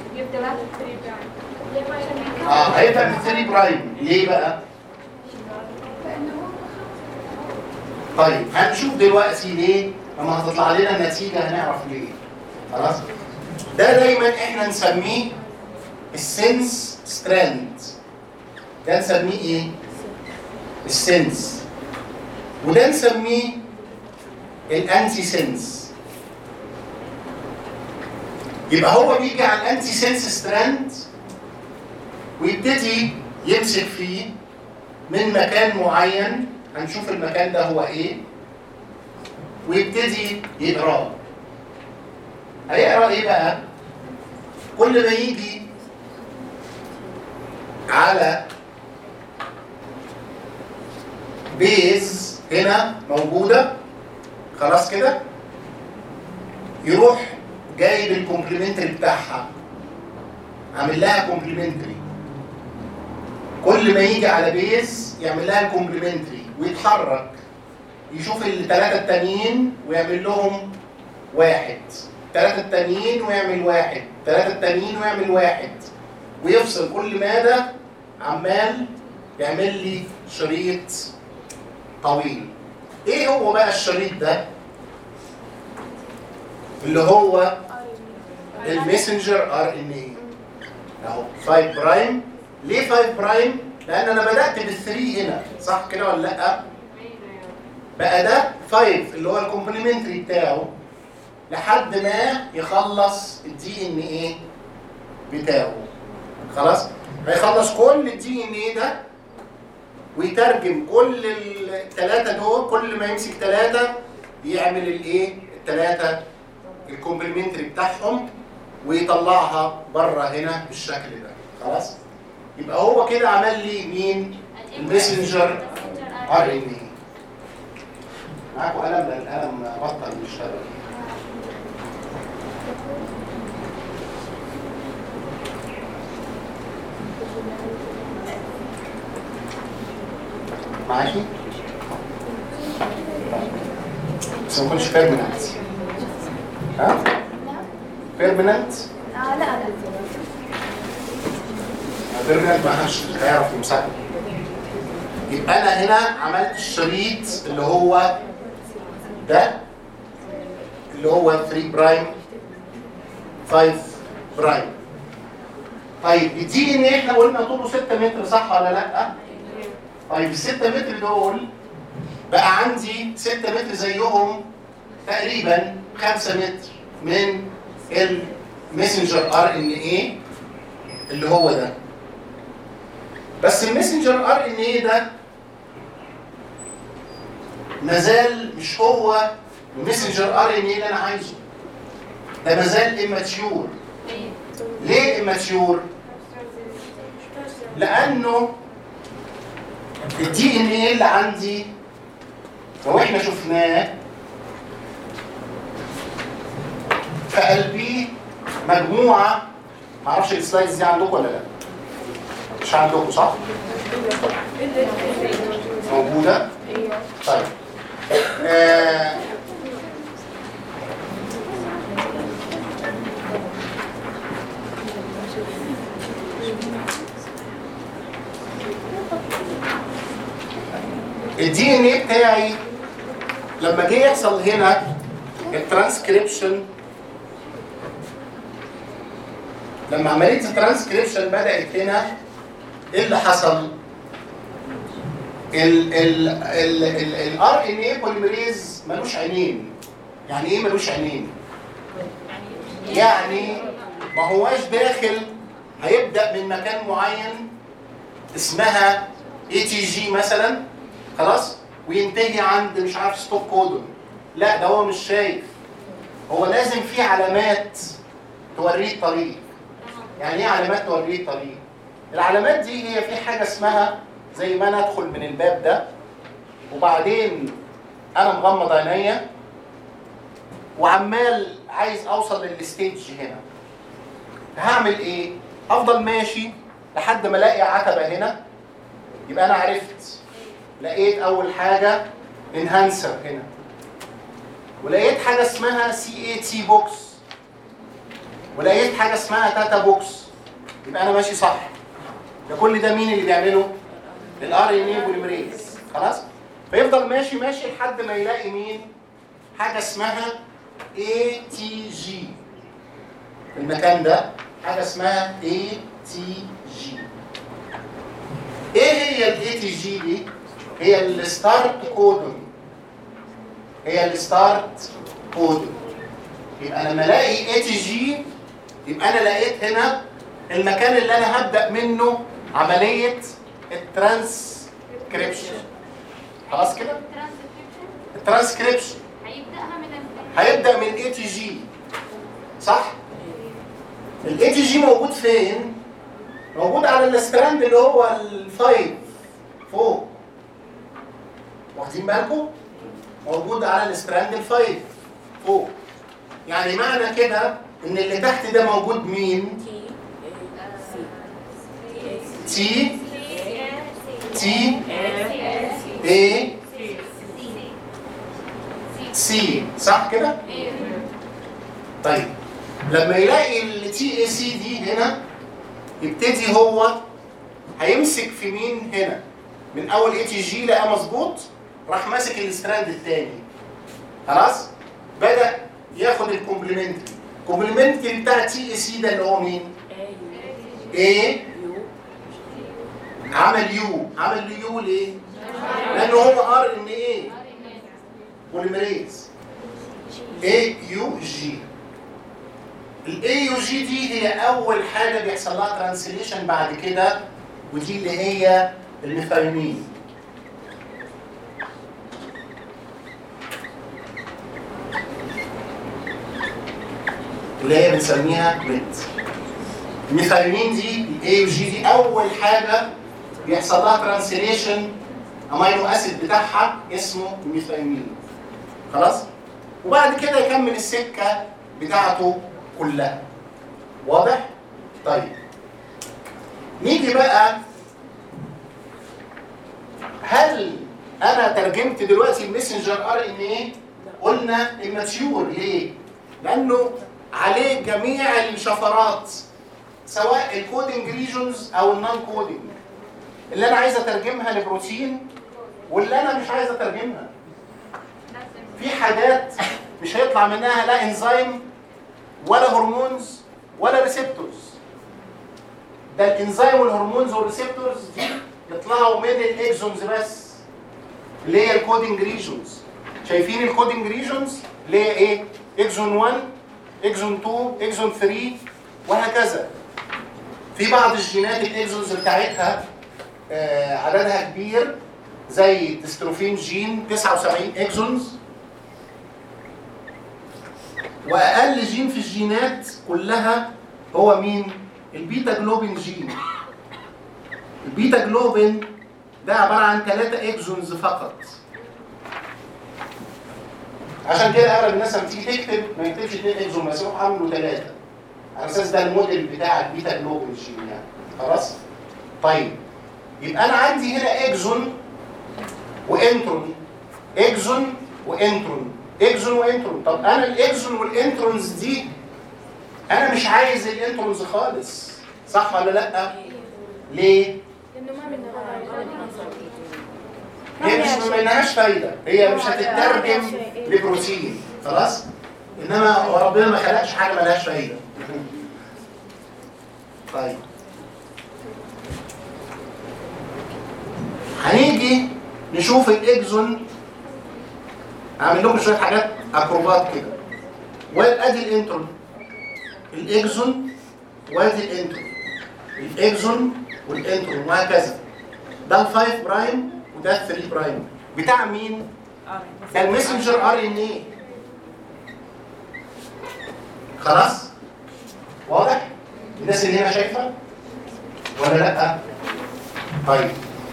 اه هيبقى من 3 برايم ليه بقى؟ طيب هنشوف دلوقتي ليه لما هتطلع لنا النتيجه هنعرف ليه خلاص ده دايما احنا نسميه السنس ستراند ده نسميه ايه السنس وده نسميه الانتي سنس يبقى هو بيجي على الانتي سنس ستراند ويبتدي يمسك فيه من مكان معين هنشوف المكان ده هو ايه ويبتدي يقراه هيقرا ايه بقى كل ما يجي على بيز هنا موجوده خلاص كده يروح جايب الكومبلمنتري بتاعها عامل لها كومبلمنتري كل ما يجي على بيز يعمل لها الكومبلمنتري ويتحرك يشوف الثلاثه التانيين ويعمل لهم واحد الثلاثه التانيين ويعمل واحد الثلاثه التانيين ويعمل واحد ويفصل كل ماده عمال يعمل لي شريط طويل ايه هو بقى الشريط ده اللي هو الميسنجر ار ان اي اهو 5 برايم ليه 5 برايم لان انا بدات بالثري هنا صح كده ولا لا بقى ده 5 اللي هو الكومبلمنتري بتاعه لحد ما يخلص الدي ان ايه بتاعه خلاص هيخلص كل الدي ان ايه ده ويترجم كل الثلاثه دول كل ما يمسك ثلاثه يعمل الايه الثلاثه الكومبلمنتري بتاعهم ويطلعها بره هنا بالشكل ده خلاص يبقى هو كده عمل لي مين المسنجر ار ان اي معاكم قلم لان القلم بطل يشتغل معاكي؟ بس ما يكونش بيرمننت ها؟ بيرمننت اه لا لا بيرمننت ما حدش هيعرف يمسحه يبقى انا هنا عملت الشريط اللي هو ده اللي هو 3 برايم 5 برايم طيب الدي ان ايه احنا قلنا طوله 6 متر صح ولا لا؟ طيب ال 6 متر دول بقى عندي 6 متر زيهم تقريبا 5 متر من المسنجر ار ان ايه اللي هو ده بس المسنجر ار ان ايه ده مازال مش هو المسنجر ار ان ايه اللي انا عايزه ده مازال اماتيور ليه اماتيور؟ لانه الدي ان ايه اللي عندي لو احنا شفناه في قلبي مجموعه معرفش السلايدز دي عندكم ولا لا مش عندكم صح؟ موجوده؟ طيب آه الدي ان ايه بتاعي لما جه يحصل هنا الترانسكريبشن لما عمليه الترانسكريبشن بدات هنا ايه اللي حصل؟ الار ان ايه بوليمريز ملوش عينين يعني ايه ملوش عينين؟ يعني ما هواش داخل هيبدا من مكان معين اسمها اي تي جي مثلا خلاص وينتهي عند مش عارف ستوب كودون لا ده هو مش شايف هو لازم في علامات توريه الطريق يعني ايه علامات توريه الطريق العلامات دي هي في حاجه اسمها زي ما انا ادخل من الباب ده وبعدين انا مغمض عينيا وعمال عايز اوصل للستيج هنا هعمل ايه افضل ماشي لحد ما الاقي عتبه هنا يبقى انا عرفت لقيت اول حاجه انهانسر هنا ولقيت حاجه اسمها سي اي تي بوكس ولقيت حاجه اسمها تاتا بوكس يبقى انا ماشي صح ده كل ده مين اللي بيعمله الار ان اي بوليمريز خلاص فيفضل ماشي ماشي لحد ما يلاقي مين حاجه اسمها اي تي جي المكان ده حاجه اسمها اي تي جي ايه هي الاي تي جي دي هي الستارت كودون هي الستارت كودون يبقى لما الاقي اي تي جي يبقى انا لقيت هنا المكان اللي انا هبدا منه عمليه الترانسكريبشن خلاص كده الترانسكريبشن الترانسكريبشن هيبداها من ال- هيبدا من اي تي جي صح الاي تي جي موجود فين موجود على الستراند اللي هو الفايف فوق واخدين بالكم موجود على الستراند الفايف فوق يعني معنى كده ان اللي تحت ده موجود مين تي تي اي سي صح كده طيب لما يلاقي التي اي سي دي هنا يبتدي هو هيمسك في مين هنا من اول اي تي جي لقى مظبوط راح ماسك الستراند الثاني خلاص بدا ياخد الكومبلمنتري الكومبلمنتري بتاع تي اي سي ده اللي هو مين؟ ايه عمل يو عمل يو ليه؟ لانه هو ار ان ايه بوليمريز اي يو جي الاي يو جي دي هي اول حاجه بيحصل لها ترانسليشن بعد كده ودي اللي هي الميثايونين اللي هي بنسميها ميت الميثايونين دي الاي يو جي دي اول حاجه بيحصل لها ترانسليشن امينو اسيد بتاعها اسمه ميثايونين خلاص وبعد كده يكمل السكه بتاعته كلها واضح طيب نيجي بقى هل انا ترجمت دلوقتي المسنجر ار ان ايه قلنا immature ليه لانه عليه جميع الشفرات سواء الكودنج ريجونز او النون كودنج اللي انا عايز اترجمها لبروتين واللي انا مش عايز اترجمها في حاجات مش هيطلع منها لا انزيم ولا هرمونز ولا ريسبتورز ده الانزيم والهرمونز والريسبتورز دي يطلعوا من الاكزونز بس اللي هي الكودنج ريجونز شايفين الكودنج ريجونز اللي هي ايه اكزون 1 اكزون 2 اكزون 3 وهكذا في بعض الجينات الاكزونز بتاعتها آه عددها كبير زي الدستروفين جين 79 اكزونز واقل جين في الجينات كلها هو مين البيتا جلوبين جين البيتا جلوبين ده عباره عن ثلاثة اكزونز فقط عشان كده اغلب الناس لما تيجي تكتب ما يكتبش اثنين اكزون بس يروح عامله ثلاثة على اساس ده الموديل بتاع البيتا جلوبين جين يعني خلاص طيب يبقى انا عندي هنا اكزون وانترون اكزون وانترون اكزون وانترون طب انا الاكزون والانترونز دي انا مش عايز الانترونز خالص صح ولا لا ليه لانه ما من هي مش ما لهاش فايده هي مش هتترجم لبروتين خلاص انما ربنا ما خلقش حاجه ملهاش فايده طيب هنيجي نشوف الاكزون اعمل لكم شويه حاجات اكروبات كده وادي الانترون الاكزون وادي الانترون الاكزون والانترون وهكذا ده ال 5 برايم وده ال 3 برايم بتاع مين؟ ده المسنجر ار ان ايه خلاص؟ واضح؟ الناس اللي هنا شايفه؟ ولا لا؟ طيب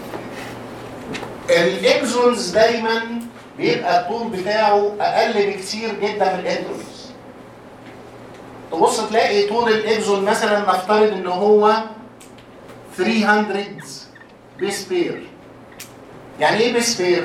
الاكزونز دايما بيبقى الطول بتاعه اقل بكتير جدا من الانترونز تبص تلاقي طول الاكزون مثلا نفترض ان هو 300 بيس بير يعني ايه بيس بير؟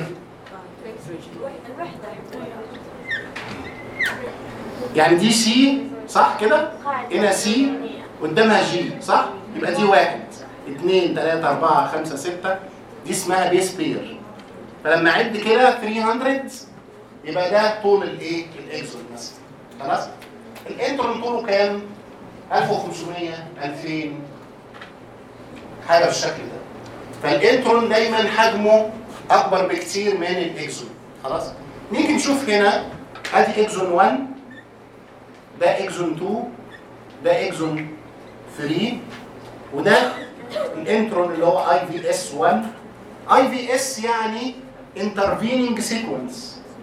يعني دي سي صح كده؟ هنا سي قدامها جي صح؟ يبقى دي واحد اثنين ثلاثة أربعة خمسة ستة دي اسمها بيس بير فلما اعد كده 300 يبقى ده طول الايه؟ الاكزون مثلا خلاص؟ الانترون طوله كام؟ 1500 2000 حاجه بالشكل ده فالانترون دايما حجمه اكبر بكتير من الاكزون خلاص؟ نيجي نشوف هنا ادي اكزون 1 ده اكزون 2 ده اكزون 3 وده الانترون اللي هو اي في اس 1 اي في اس يعني intervening sequence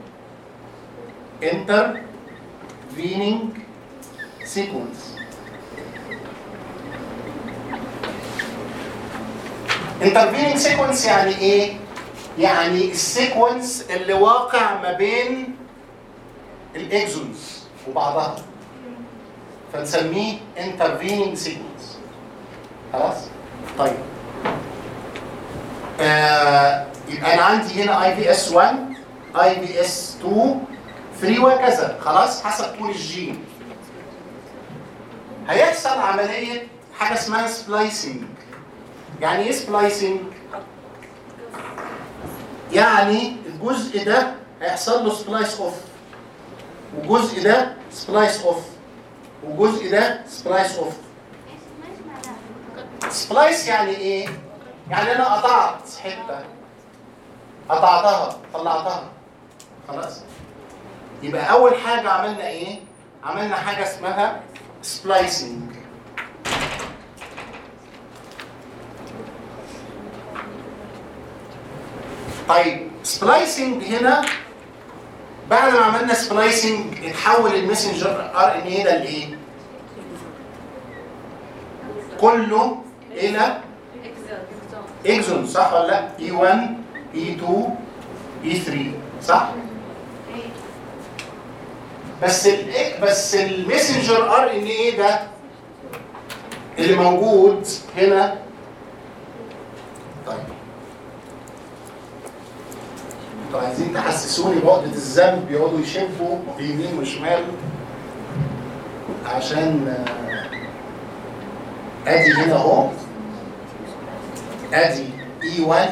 intervening sequence intervening sequence يعني ايه يعني السيكونس اللي واقع ما بين الاكزونز وبعضها فنسميه intervening sequence خلاص طيب آه يبقى انا عندي هنا اي في اس 1 اي في اس 2 3 وهكذا خلاص حسب طول الجين هيحصل عمليه حاجه اسمها سبلايسنج يعني ايه سبلايسنج يعني الجزء ده هيحصل له سبلايس اوف والجزء ده سبلايس اوف والجزء ده سبلايس اوف ايش ماشي مع ده؟ سبلايس يعني ايه يعني انا قطعت حته قطعتها طلعتها خلاص يبقى اول حاجه عملنا ايه عملنا حاجه اسمها سبلايسنج طيب سبلايسنج هنا بعد ما عملنا سبلايسنج اتحول المسنجر ار ان ايه ده لايه كله الى اكزون صح ولا لا اي 1 اي 2 اي 3 صح بس ال بس المسنجر ار ان ايه ده اللي موجود هنا طيب انتوا عايزين تحسسوني بعقدة الذنب يقعدوا يشبوا يمين وشمال عشان آه، ادي هنا اهو ادي اي 1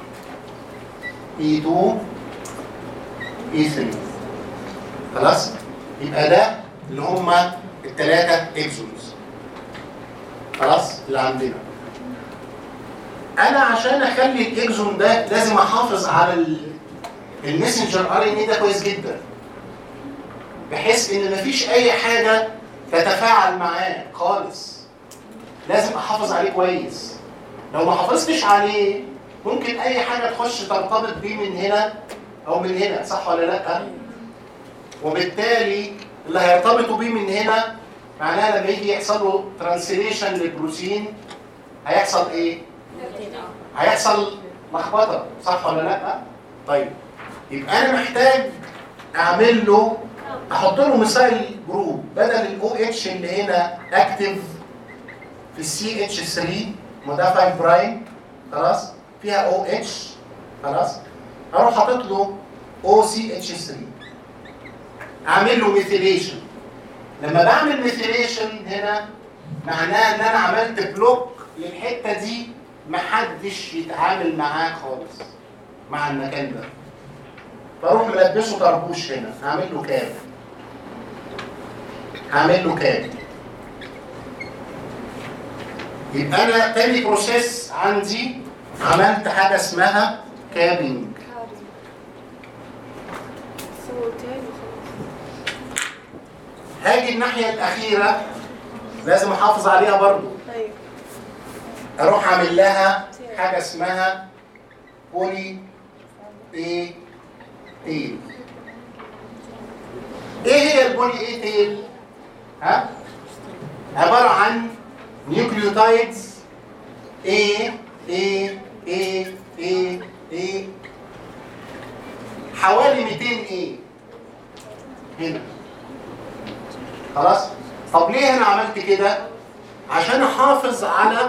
اي 2 اي 3 خلاص يبقى ده اللي هم الثلاثه اكزونز خلاص اللي عندنا انا عشان اخلي الاكزون ده لازم احافظ على ال- المسنجر ار ان ده كويس جدا بحيث ان مفيش اي حاجه تتفاعل معاه خالص لازم احافظ عليه كويس لو ما حافظتش عليه ممكن اي حاجه تخش ترتبط بيه من هنا او من هنا صح ولا لا وبالتالي اللي هيرتبطوا بيه من هنا معناها لما يجي يحصل له ترانسليشن للبروتين هيحصل ايه هيحصل لخبطه صح ولا لا طيب يبقى انا محتاج اعمل له احط له مثال جروب بدل الاو اتش اللي هنا اكتف في السي اتش 3 ما ده 5 برايم خلاص فيها او اتش خلاص اروح حاطط له او سي اتش 3 اعمل له ميثيليشن لما بعمل ميثيليشن هنا معناه ان انا عملت بلوك للحته دي محدش يتعامل معاه خالص مع المكان ده فاروح ملبسه طربوش هنا هعمل له كاب هعمل له كاب يبقى انا تاني بروسيس عندي عملت حاجه اسمها كابينج سووا تاني وخلاص هاجي الناحيه الاخيره لازم احافظ عليها برضو ايوه اروح اعمل لها حاجه اسمها بولي اي تيل ايه هي البولي اي تيل ها عباره عن نيوكليوتايدز A A A A A حوالي 200 A هنا خلاص طب ليه انا عملت كده عشان احافظ على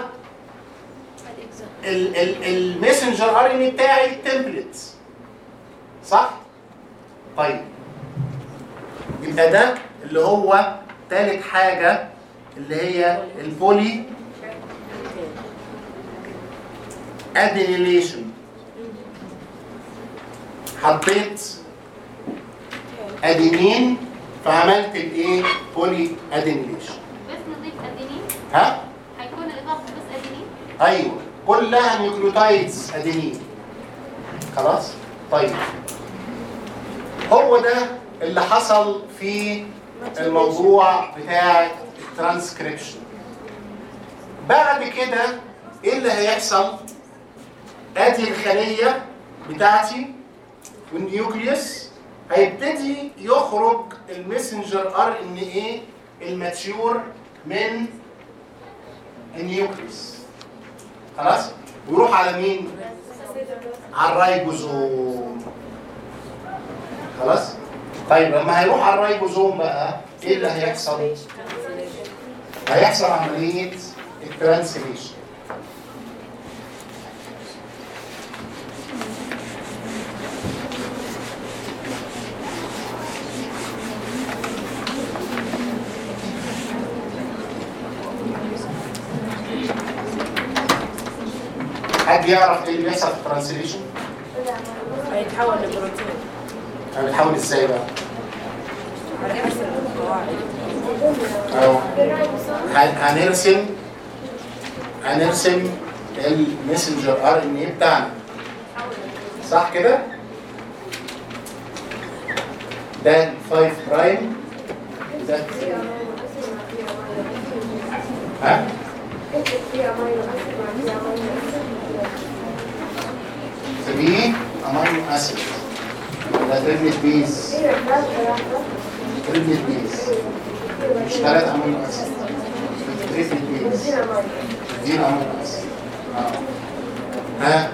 ال- ال- الميسنجر ار ان بتاعي التمبلت صح طيب يبقى ده اللي هو تالت حاجه اللي هي البولي ادينيليشن حطيت ادينين فعملت الايه بولي ادينيليشن بس نضيف ادينين ها هيكون الاضافه بس ادينين ايوه كلها نيوكليوتايدز ادينين خلاص طيب هو ده اللي حصل في الموضوع بتاع الترانسكريبشن بعد كده ايه اللي هيحصل ادي الخليه بتاعتي والنيوكليوس هيبتدي يخرج المسنجر ار ان ايه الماتيور من النيوكليوس خلاص ويروح على مين على الرايبوزوم خلاص طيب لما هيروح على الرايبوزوم بقى ايه اللي هيحصل هيحصل عمليه الترانسليشن حد يعرف ايه اللي بيحصل في الترانسليشن؟ هيتحول لبروتين يعني بتحاول ازاي بقى؟ على حسب القواعد اهو هن- هنرسم هنرسم المسنجر ار ان اي بتاعنا صح كده؟ ده 5 برايم ده ها؟ ثري امينو اسيد ده تريبلت بيز تريبلت بيز مش ثلاث امينو اسيد تريبلت بيز دي امينو اسيد آه. ها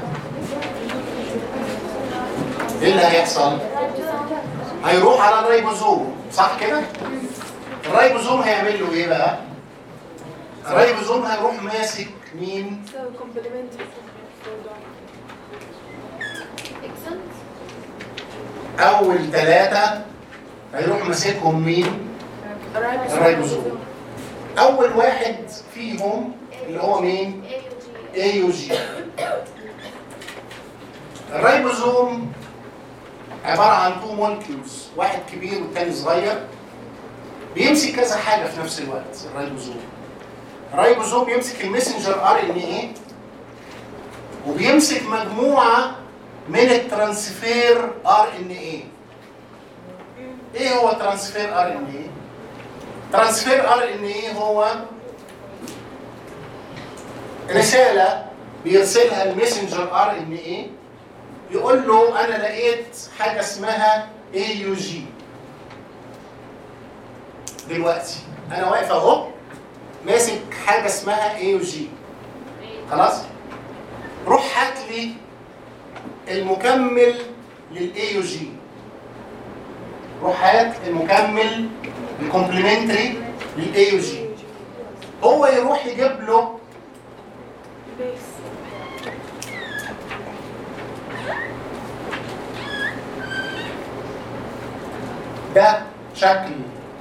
ايه اللي هيحصل؟ هيروح على الريبوزوم صح كده؟ الريبوزوم هيعمل له ايه بقى؟ الريبوزوم هيروح ماسك مين؟ So complementary اكسنت اول ثلاثة هيروح ماسكهم مين؟ الريبوزوم اول واحد فيهم اللي هو مين؟ اي يو اي جي يو جي الريبوزوم عبارة عن تو مولكيولز واحد كبير والتاني صغير بيمسك كذا حاجة في نفس الوقت الريبوزوم الريبوزوم يمسك المسنجر ار ان ايه وبيمسك مجموعة من الترانسفير ار ان ايه ايه هو ترانسفير ار ان ايه ترانسفير ار ان ايه هو رسالة بيرسلها المسنجر ار ان ايه يقول له انا لقيت حاجة اسمها اي يو جي دلوقتي انا واقف اهو ماسك حاجة اسمها اي يو جي خلاص روح هات لي المكمل للاي يو جي روح هات المكمل الكومبلمنتري للاي يو جي هو يروح يجيب له base ده شكل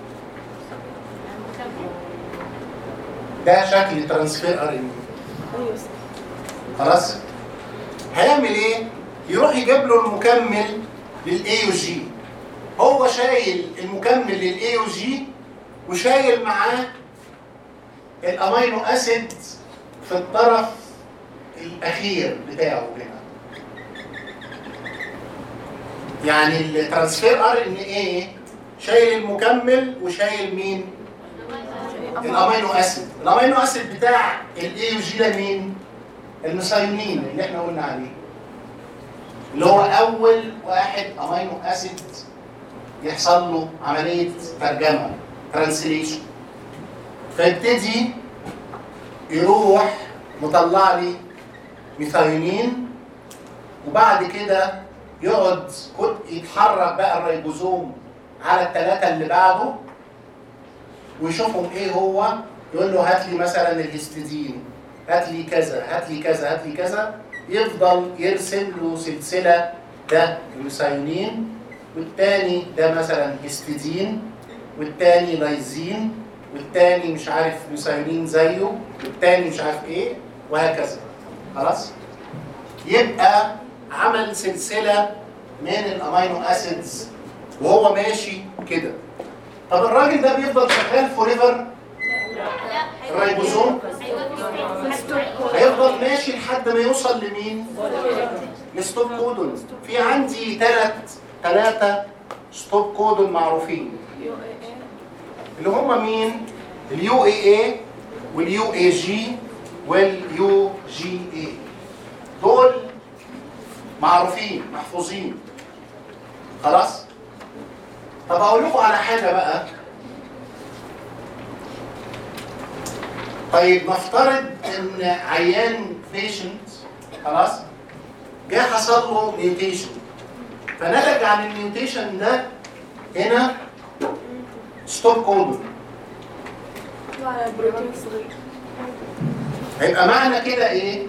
ده شكل ترانسفير ار ان ايوه صح خلاص هيعمل ايه يروح يجيب له المكمل للاي يو جي هو شايل المكمل للاي يو جي وشايل معاه الامينو اسيد في الطرف الاخير بتاعه هنا يعني الترانسفير ار ان ايه شايل المكمل وشايل مين الامينو اسيد الامينو اسيد بتاع الاي يو جي ده مين الميثايونين اللي احنا قلنا عليه اللي هو اول واحد امينو اسيد يحصل له عمليه ترجمه ترانسليشن فيبتدي يروح مطلع لي ميثايونين وبعد كده يقعد كل يتحرك بقى الريبوزوم على الثلاثه اللي بعده ويشوفهم ايه هو يقول له هات لي مثلا الهستidine هات لي كذا هات لي كذا هات لي كذا يفضل يرسم له سلسله ده الميثايونين والتاني ده مثلا هستidine والتاني لايزين والتاني مش عارف ميثايونين زيه والتاني مش عارف ايه وهكذا خلاص يبقى عمل سلسله من الامينو اسيدز وهو ماشي كده طب الراجل ده بيفضل شغال فور ايفر الريبوزوم هيفضل ماشي لحد ما يوصل لمين؟ لستوب كودون في عندي ثلاث ثلاثة ستوب كودون معروفين يو اي اي اللي هم مين؟ اليو اي اي واليو اي جي واليو جي اي دول معروفين محفوظين خلاص؟ طب اقول لكم على حاجة بقى طيب نفترض ان عيان بيشنت خلاص جه حصل له ميوتيشن فنتج عن الميوتيشن ده هنا ستوب كودون على بروتين صغير هيبقى معنى كده ايه؟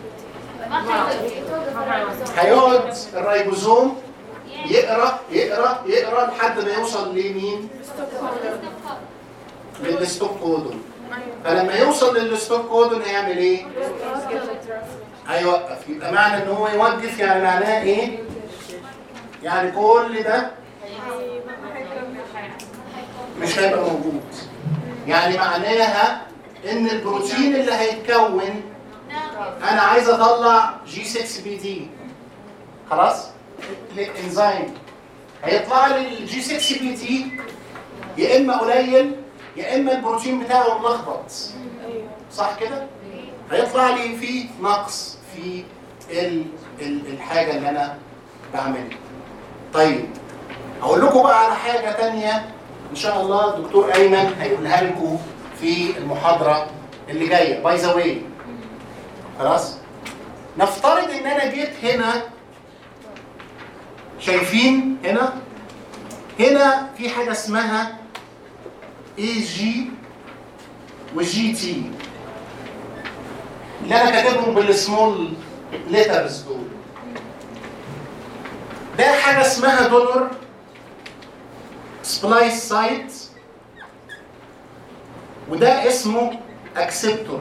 هيقعد الريبوزوم يقرا يقرا يقرا لحد ما يوصل لمين؟ للستوب كودون فلما يوصل للستوب كودون هيعمل ايه؟ هيوقف يبقى معنى ان هو يوقف يعني معناه ايه؟ يعني كل ده مش هيبقى موجود يعني معناها ان البروتين اللي هيتكون انا عايز اطلع جي 6 بي دي خلاص الانزيم هيطلع لي الجي 6 بي دي يا اما قليل يا اما البروتين بتاعه ملخبط ايوه صح كده هيطلع لي في نقص في ال ال الحاجه اللي انا بعملها طيب هقول لكم بقى على حاجه تانية ان شاء الله الدكتور ايمن هيقولها لكم في المحاضره اللي جايه باي ذا واي خلاص نفترض ان انا جيت هنا شايفين هنا هنا في حاجه اسمها اي جي وجي تي اللي انا كاتبهم بالسمول ليترز دول ده حاجه اسمها دونر سبلايس سايت وده اسمه اكسبتور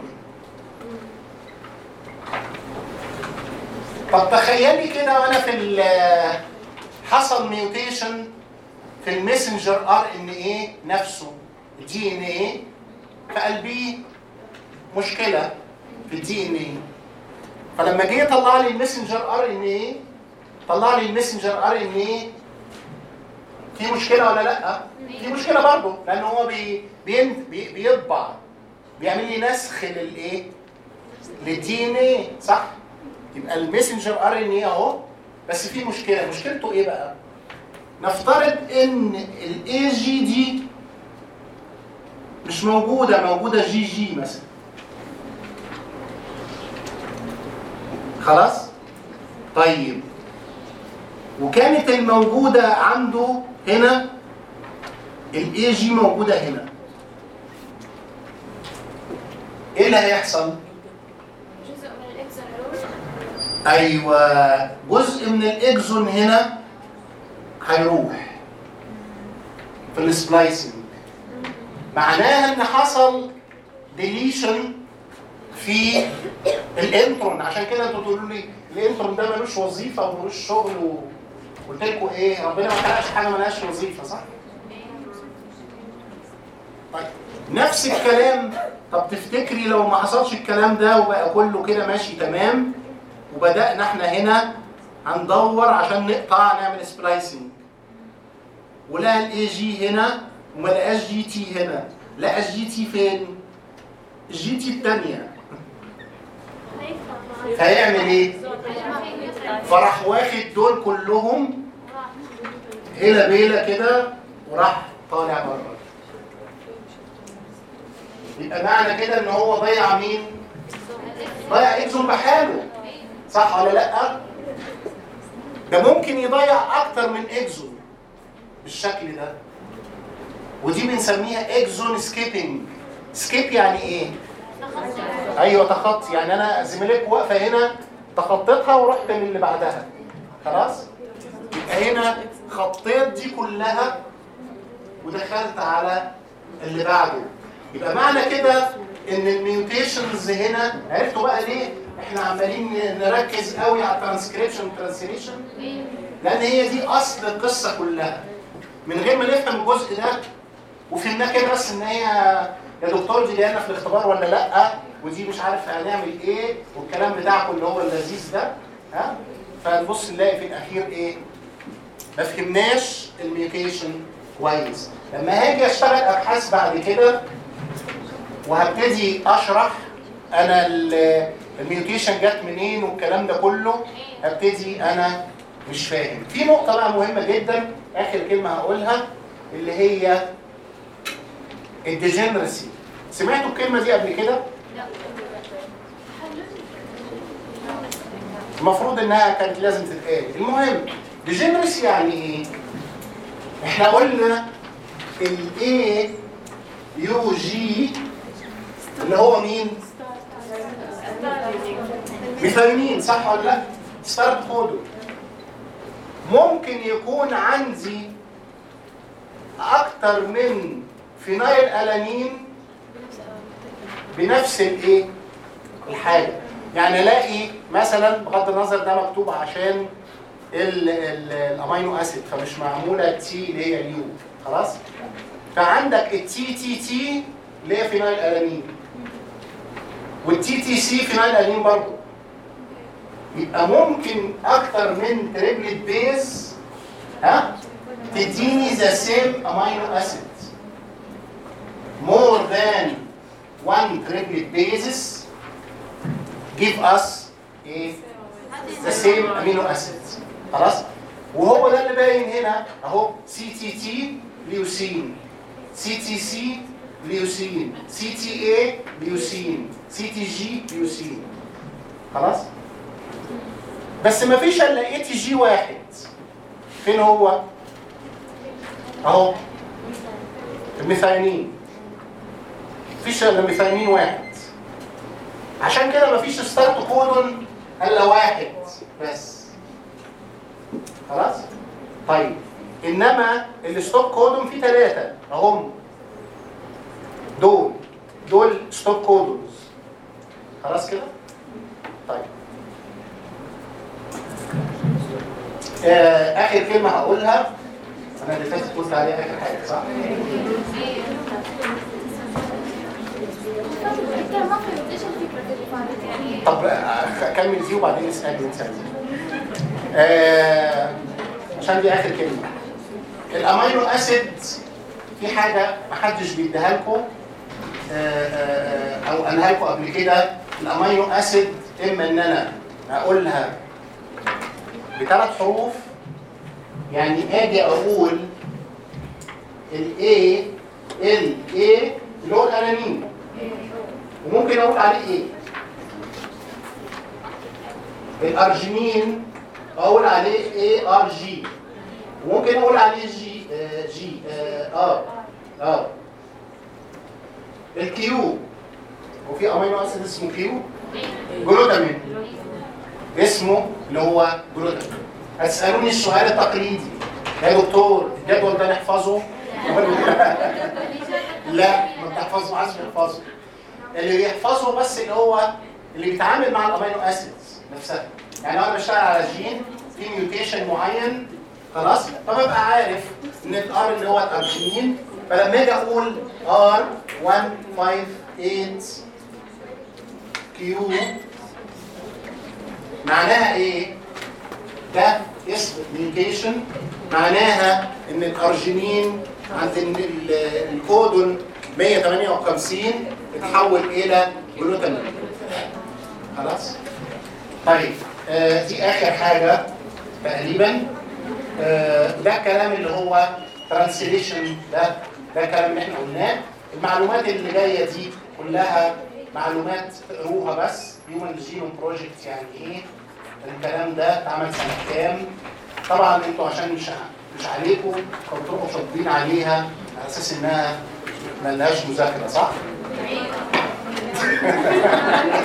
طب تخيلي كده وانا في ال- حصل ميوتيشن في الميسنجر ار ان ايه نفسه الدي ان ايه فقلبيه مشكله في الدي ان ايه فلما جه يطلع لي الميسنجر ار ان ايه طلع لي الميسنجر ار ان ايه في مشكله ولا لا في مشكله برضه لان هو بي بين بي بيطبع بيعمل لي نسخ للايه للدي ان ايه صح يبقى الميسنجر ار ان ايه اهو بس في مشكله مشكلته ايه بقى نفترض ان الاي جي دي مش موجوده موجوده جي جي مثلا خلاص طيب وكانت الموجوده عنده هنا الاي جي موجوده هنا ايه اللي هيحصل جزء من الاكزون يروح ايوه جزء من الاكزون هنا هيروح في السبلايسنج معناها ان حصل ديليشن في الانترون عشان كده انتوا تقولوا لي الانترون ده ملوش وظيفه وملوش شغل وقلت لكم ايه ربنا ما خلقش حاجه ملهاش وظيفه صح؟ طيب نفس الكلام طب تفتكري لو ما حصلش الكلام ده وبقى كله كده ماشي تمام وبدأنا احنا هنا هندور عشان نقطع نعمل سبلايسنج ولقى الاي جي هنا وما لقاش جي تي هنا لقى الجي تي فين؟ الجي تي الثانية فهيعمل ايه؟ فراح واخد دول كلهم هيلا بيلا كده وراح طالع بره يبقى معنى كده ان هو ضيع مين؟ ضيع اكسون بحاله صح ولا لا؟ ده ممكن يضيع اكتر من اكزون بالشكل ده ودي بنسميها اكزون سكيبنج سكيب يعني ايه؟ ايوه تخطي يعني انا زميلك واقفه هنا تخطيتها ورحت من اللي بعدها خلاص؟ يبقى هنا خطيت دي كلها ودخلت على اللي بعده يبقى معنى كده ان الميوتيشنز هنا عرفتوا بقى ليه احنا عمالين نركز قوي على الترانسكريبشن والترانسليشن لان هي دي اصل القصه كلها من غير ما نفهم الجزء ده وفهمناه كده بس ان هي يا دكتور دي جايه في الاختبار ولا لا ودي مش عارف هنعمل ايه والكلام بتاعكم اللي هو اللذيذ ده ها فنبص نلاقي في الاخير ايه ما فهمناش الميوتيشن كويس لما هاجي اشتغل ابحاث بعد كده وهبتدي اشرح انا ال- الميوتيشن جت منين والكلام ده كله هبتدي انا مش فاهم في نقطه بقى مهمه جدا اخر كلمه هقولها اللي هي الديجنرسي سمعتوا الكلمه دي قبل كده المفروض انها كانت لازم تتقال المهم ديجنرسي يعني ايه احنا قلنا الاي يو جي اللي هو مين ميثامين صح ولا لا ستارت كودو ممكن يكون عندي اكتر من فينايل الانين بنفس الايه الحاجه يعني الاقي مثلا بغض النظر ده مكتوب عشان ال- ال- الامينو اسيد فمش معموله تي اللي هي اليو خلاص فعندك التي تي تي اللي هي فينايل الانين والتي تي سي فينايل الين برضه يبقى ممكن اكتر من تريبلت بيز ها تديني ذا سيم امينو اسيد more than one triplet bases give us a the same amino acids خلاص وهو ده اللي باين هنا اهو سي تي تي ليوسين سي تي سي ليوسين سي تي اي ليوسين سي تي جي ليوسين خلاص بس ما فيش الا اي تي جي واحد فين هو اهو الميثاينين مفيش الا ميثاينين واحد عشان كده مفيش ستارت كودون الا واحد بس خلاص طيب انما الستوب كودون فيه ثلاثه اهم دول دول ستوب كودونز خلاص كده طيب آه اخر كلمه هقولها انا اللي فاتت قلت عليها اخر حاجه صح انت ما فهمتش الفكره اللي فاتت يعني طب آه، كمل دي وبعدين اسالني انت آه عشان دي اخر كلمه الامينو اسيد في حاجه محدش بيديها لكم آه، آه، او قالها لكم قبل كده الامينو اسيد اما ان انا اقولها بثلاث حروف يعني اجي اقول الاي ال اي اللي هو الانانين وممكن اقول عليه ايه الارجينين اقول عليه اي ار جي وممكن اقول عليه جي آه جي اه اه, آه. الكيو وفي امينو اسيد اسمه كيو جلوتامين اسمه اللي هو جلوتامين هتسالوني السؤال التقليدي يا دكتور الجدول ده نحفظه لا ما بتحفظه ما عادش بيحفظه اللي بيحفظه بس اللي هو اللي بيتعامل مع الامينو اسيدز نفسها يعني لو انا بشتغل على جين في ميوتيشن معين خلاص فببقى عارف ان الار اللي هو الارجينين فلما اجي اقول ار 158 كيو معناها ايه؟ ده اسم ميوتيشن معناها ان الارجينين عند ال- ال- الكودون 158 اتحول الى جلوتامين خلاص طيب آه دي اخر حاجه تقريبا آه ده الكلام اللي هو ترانسليشن ده ده الكلام اللي احنا قلناه المعلومات اللي جايه دي كلها معلومات تقروها بس هيومن جينوم بروجكت يعني ايه الكلام ده اتعمل سنه كام طبعا انتوا عشان مش مش عليكم فبتروحوا شاطبين عليها على اساس انها ملهاش مذاكره صح؟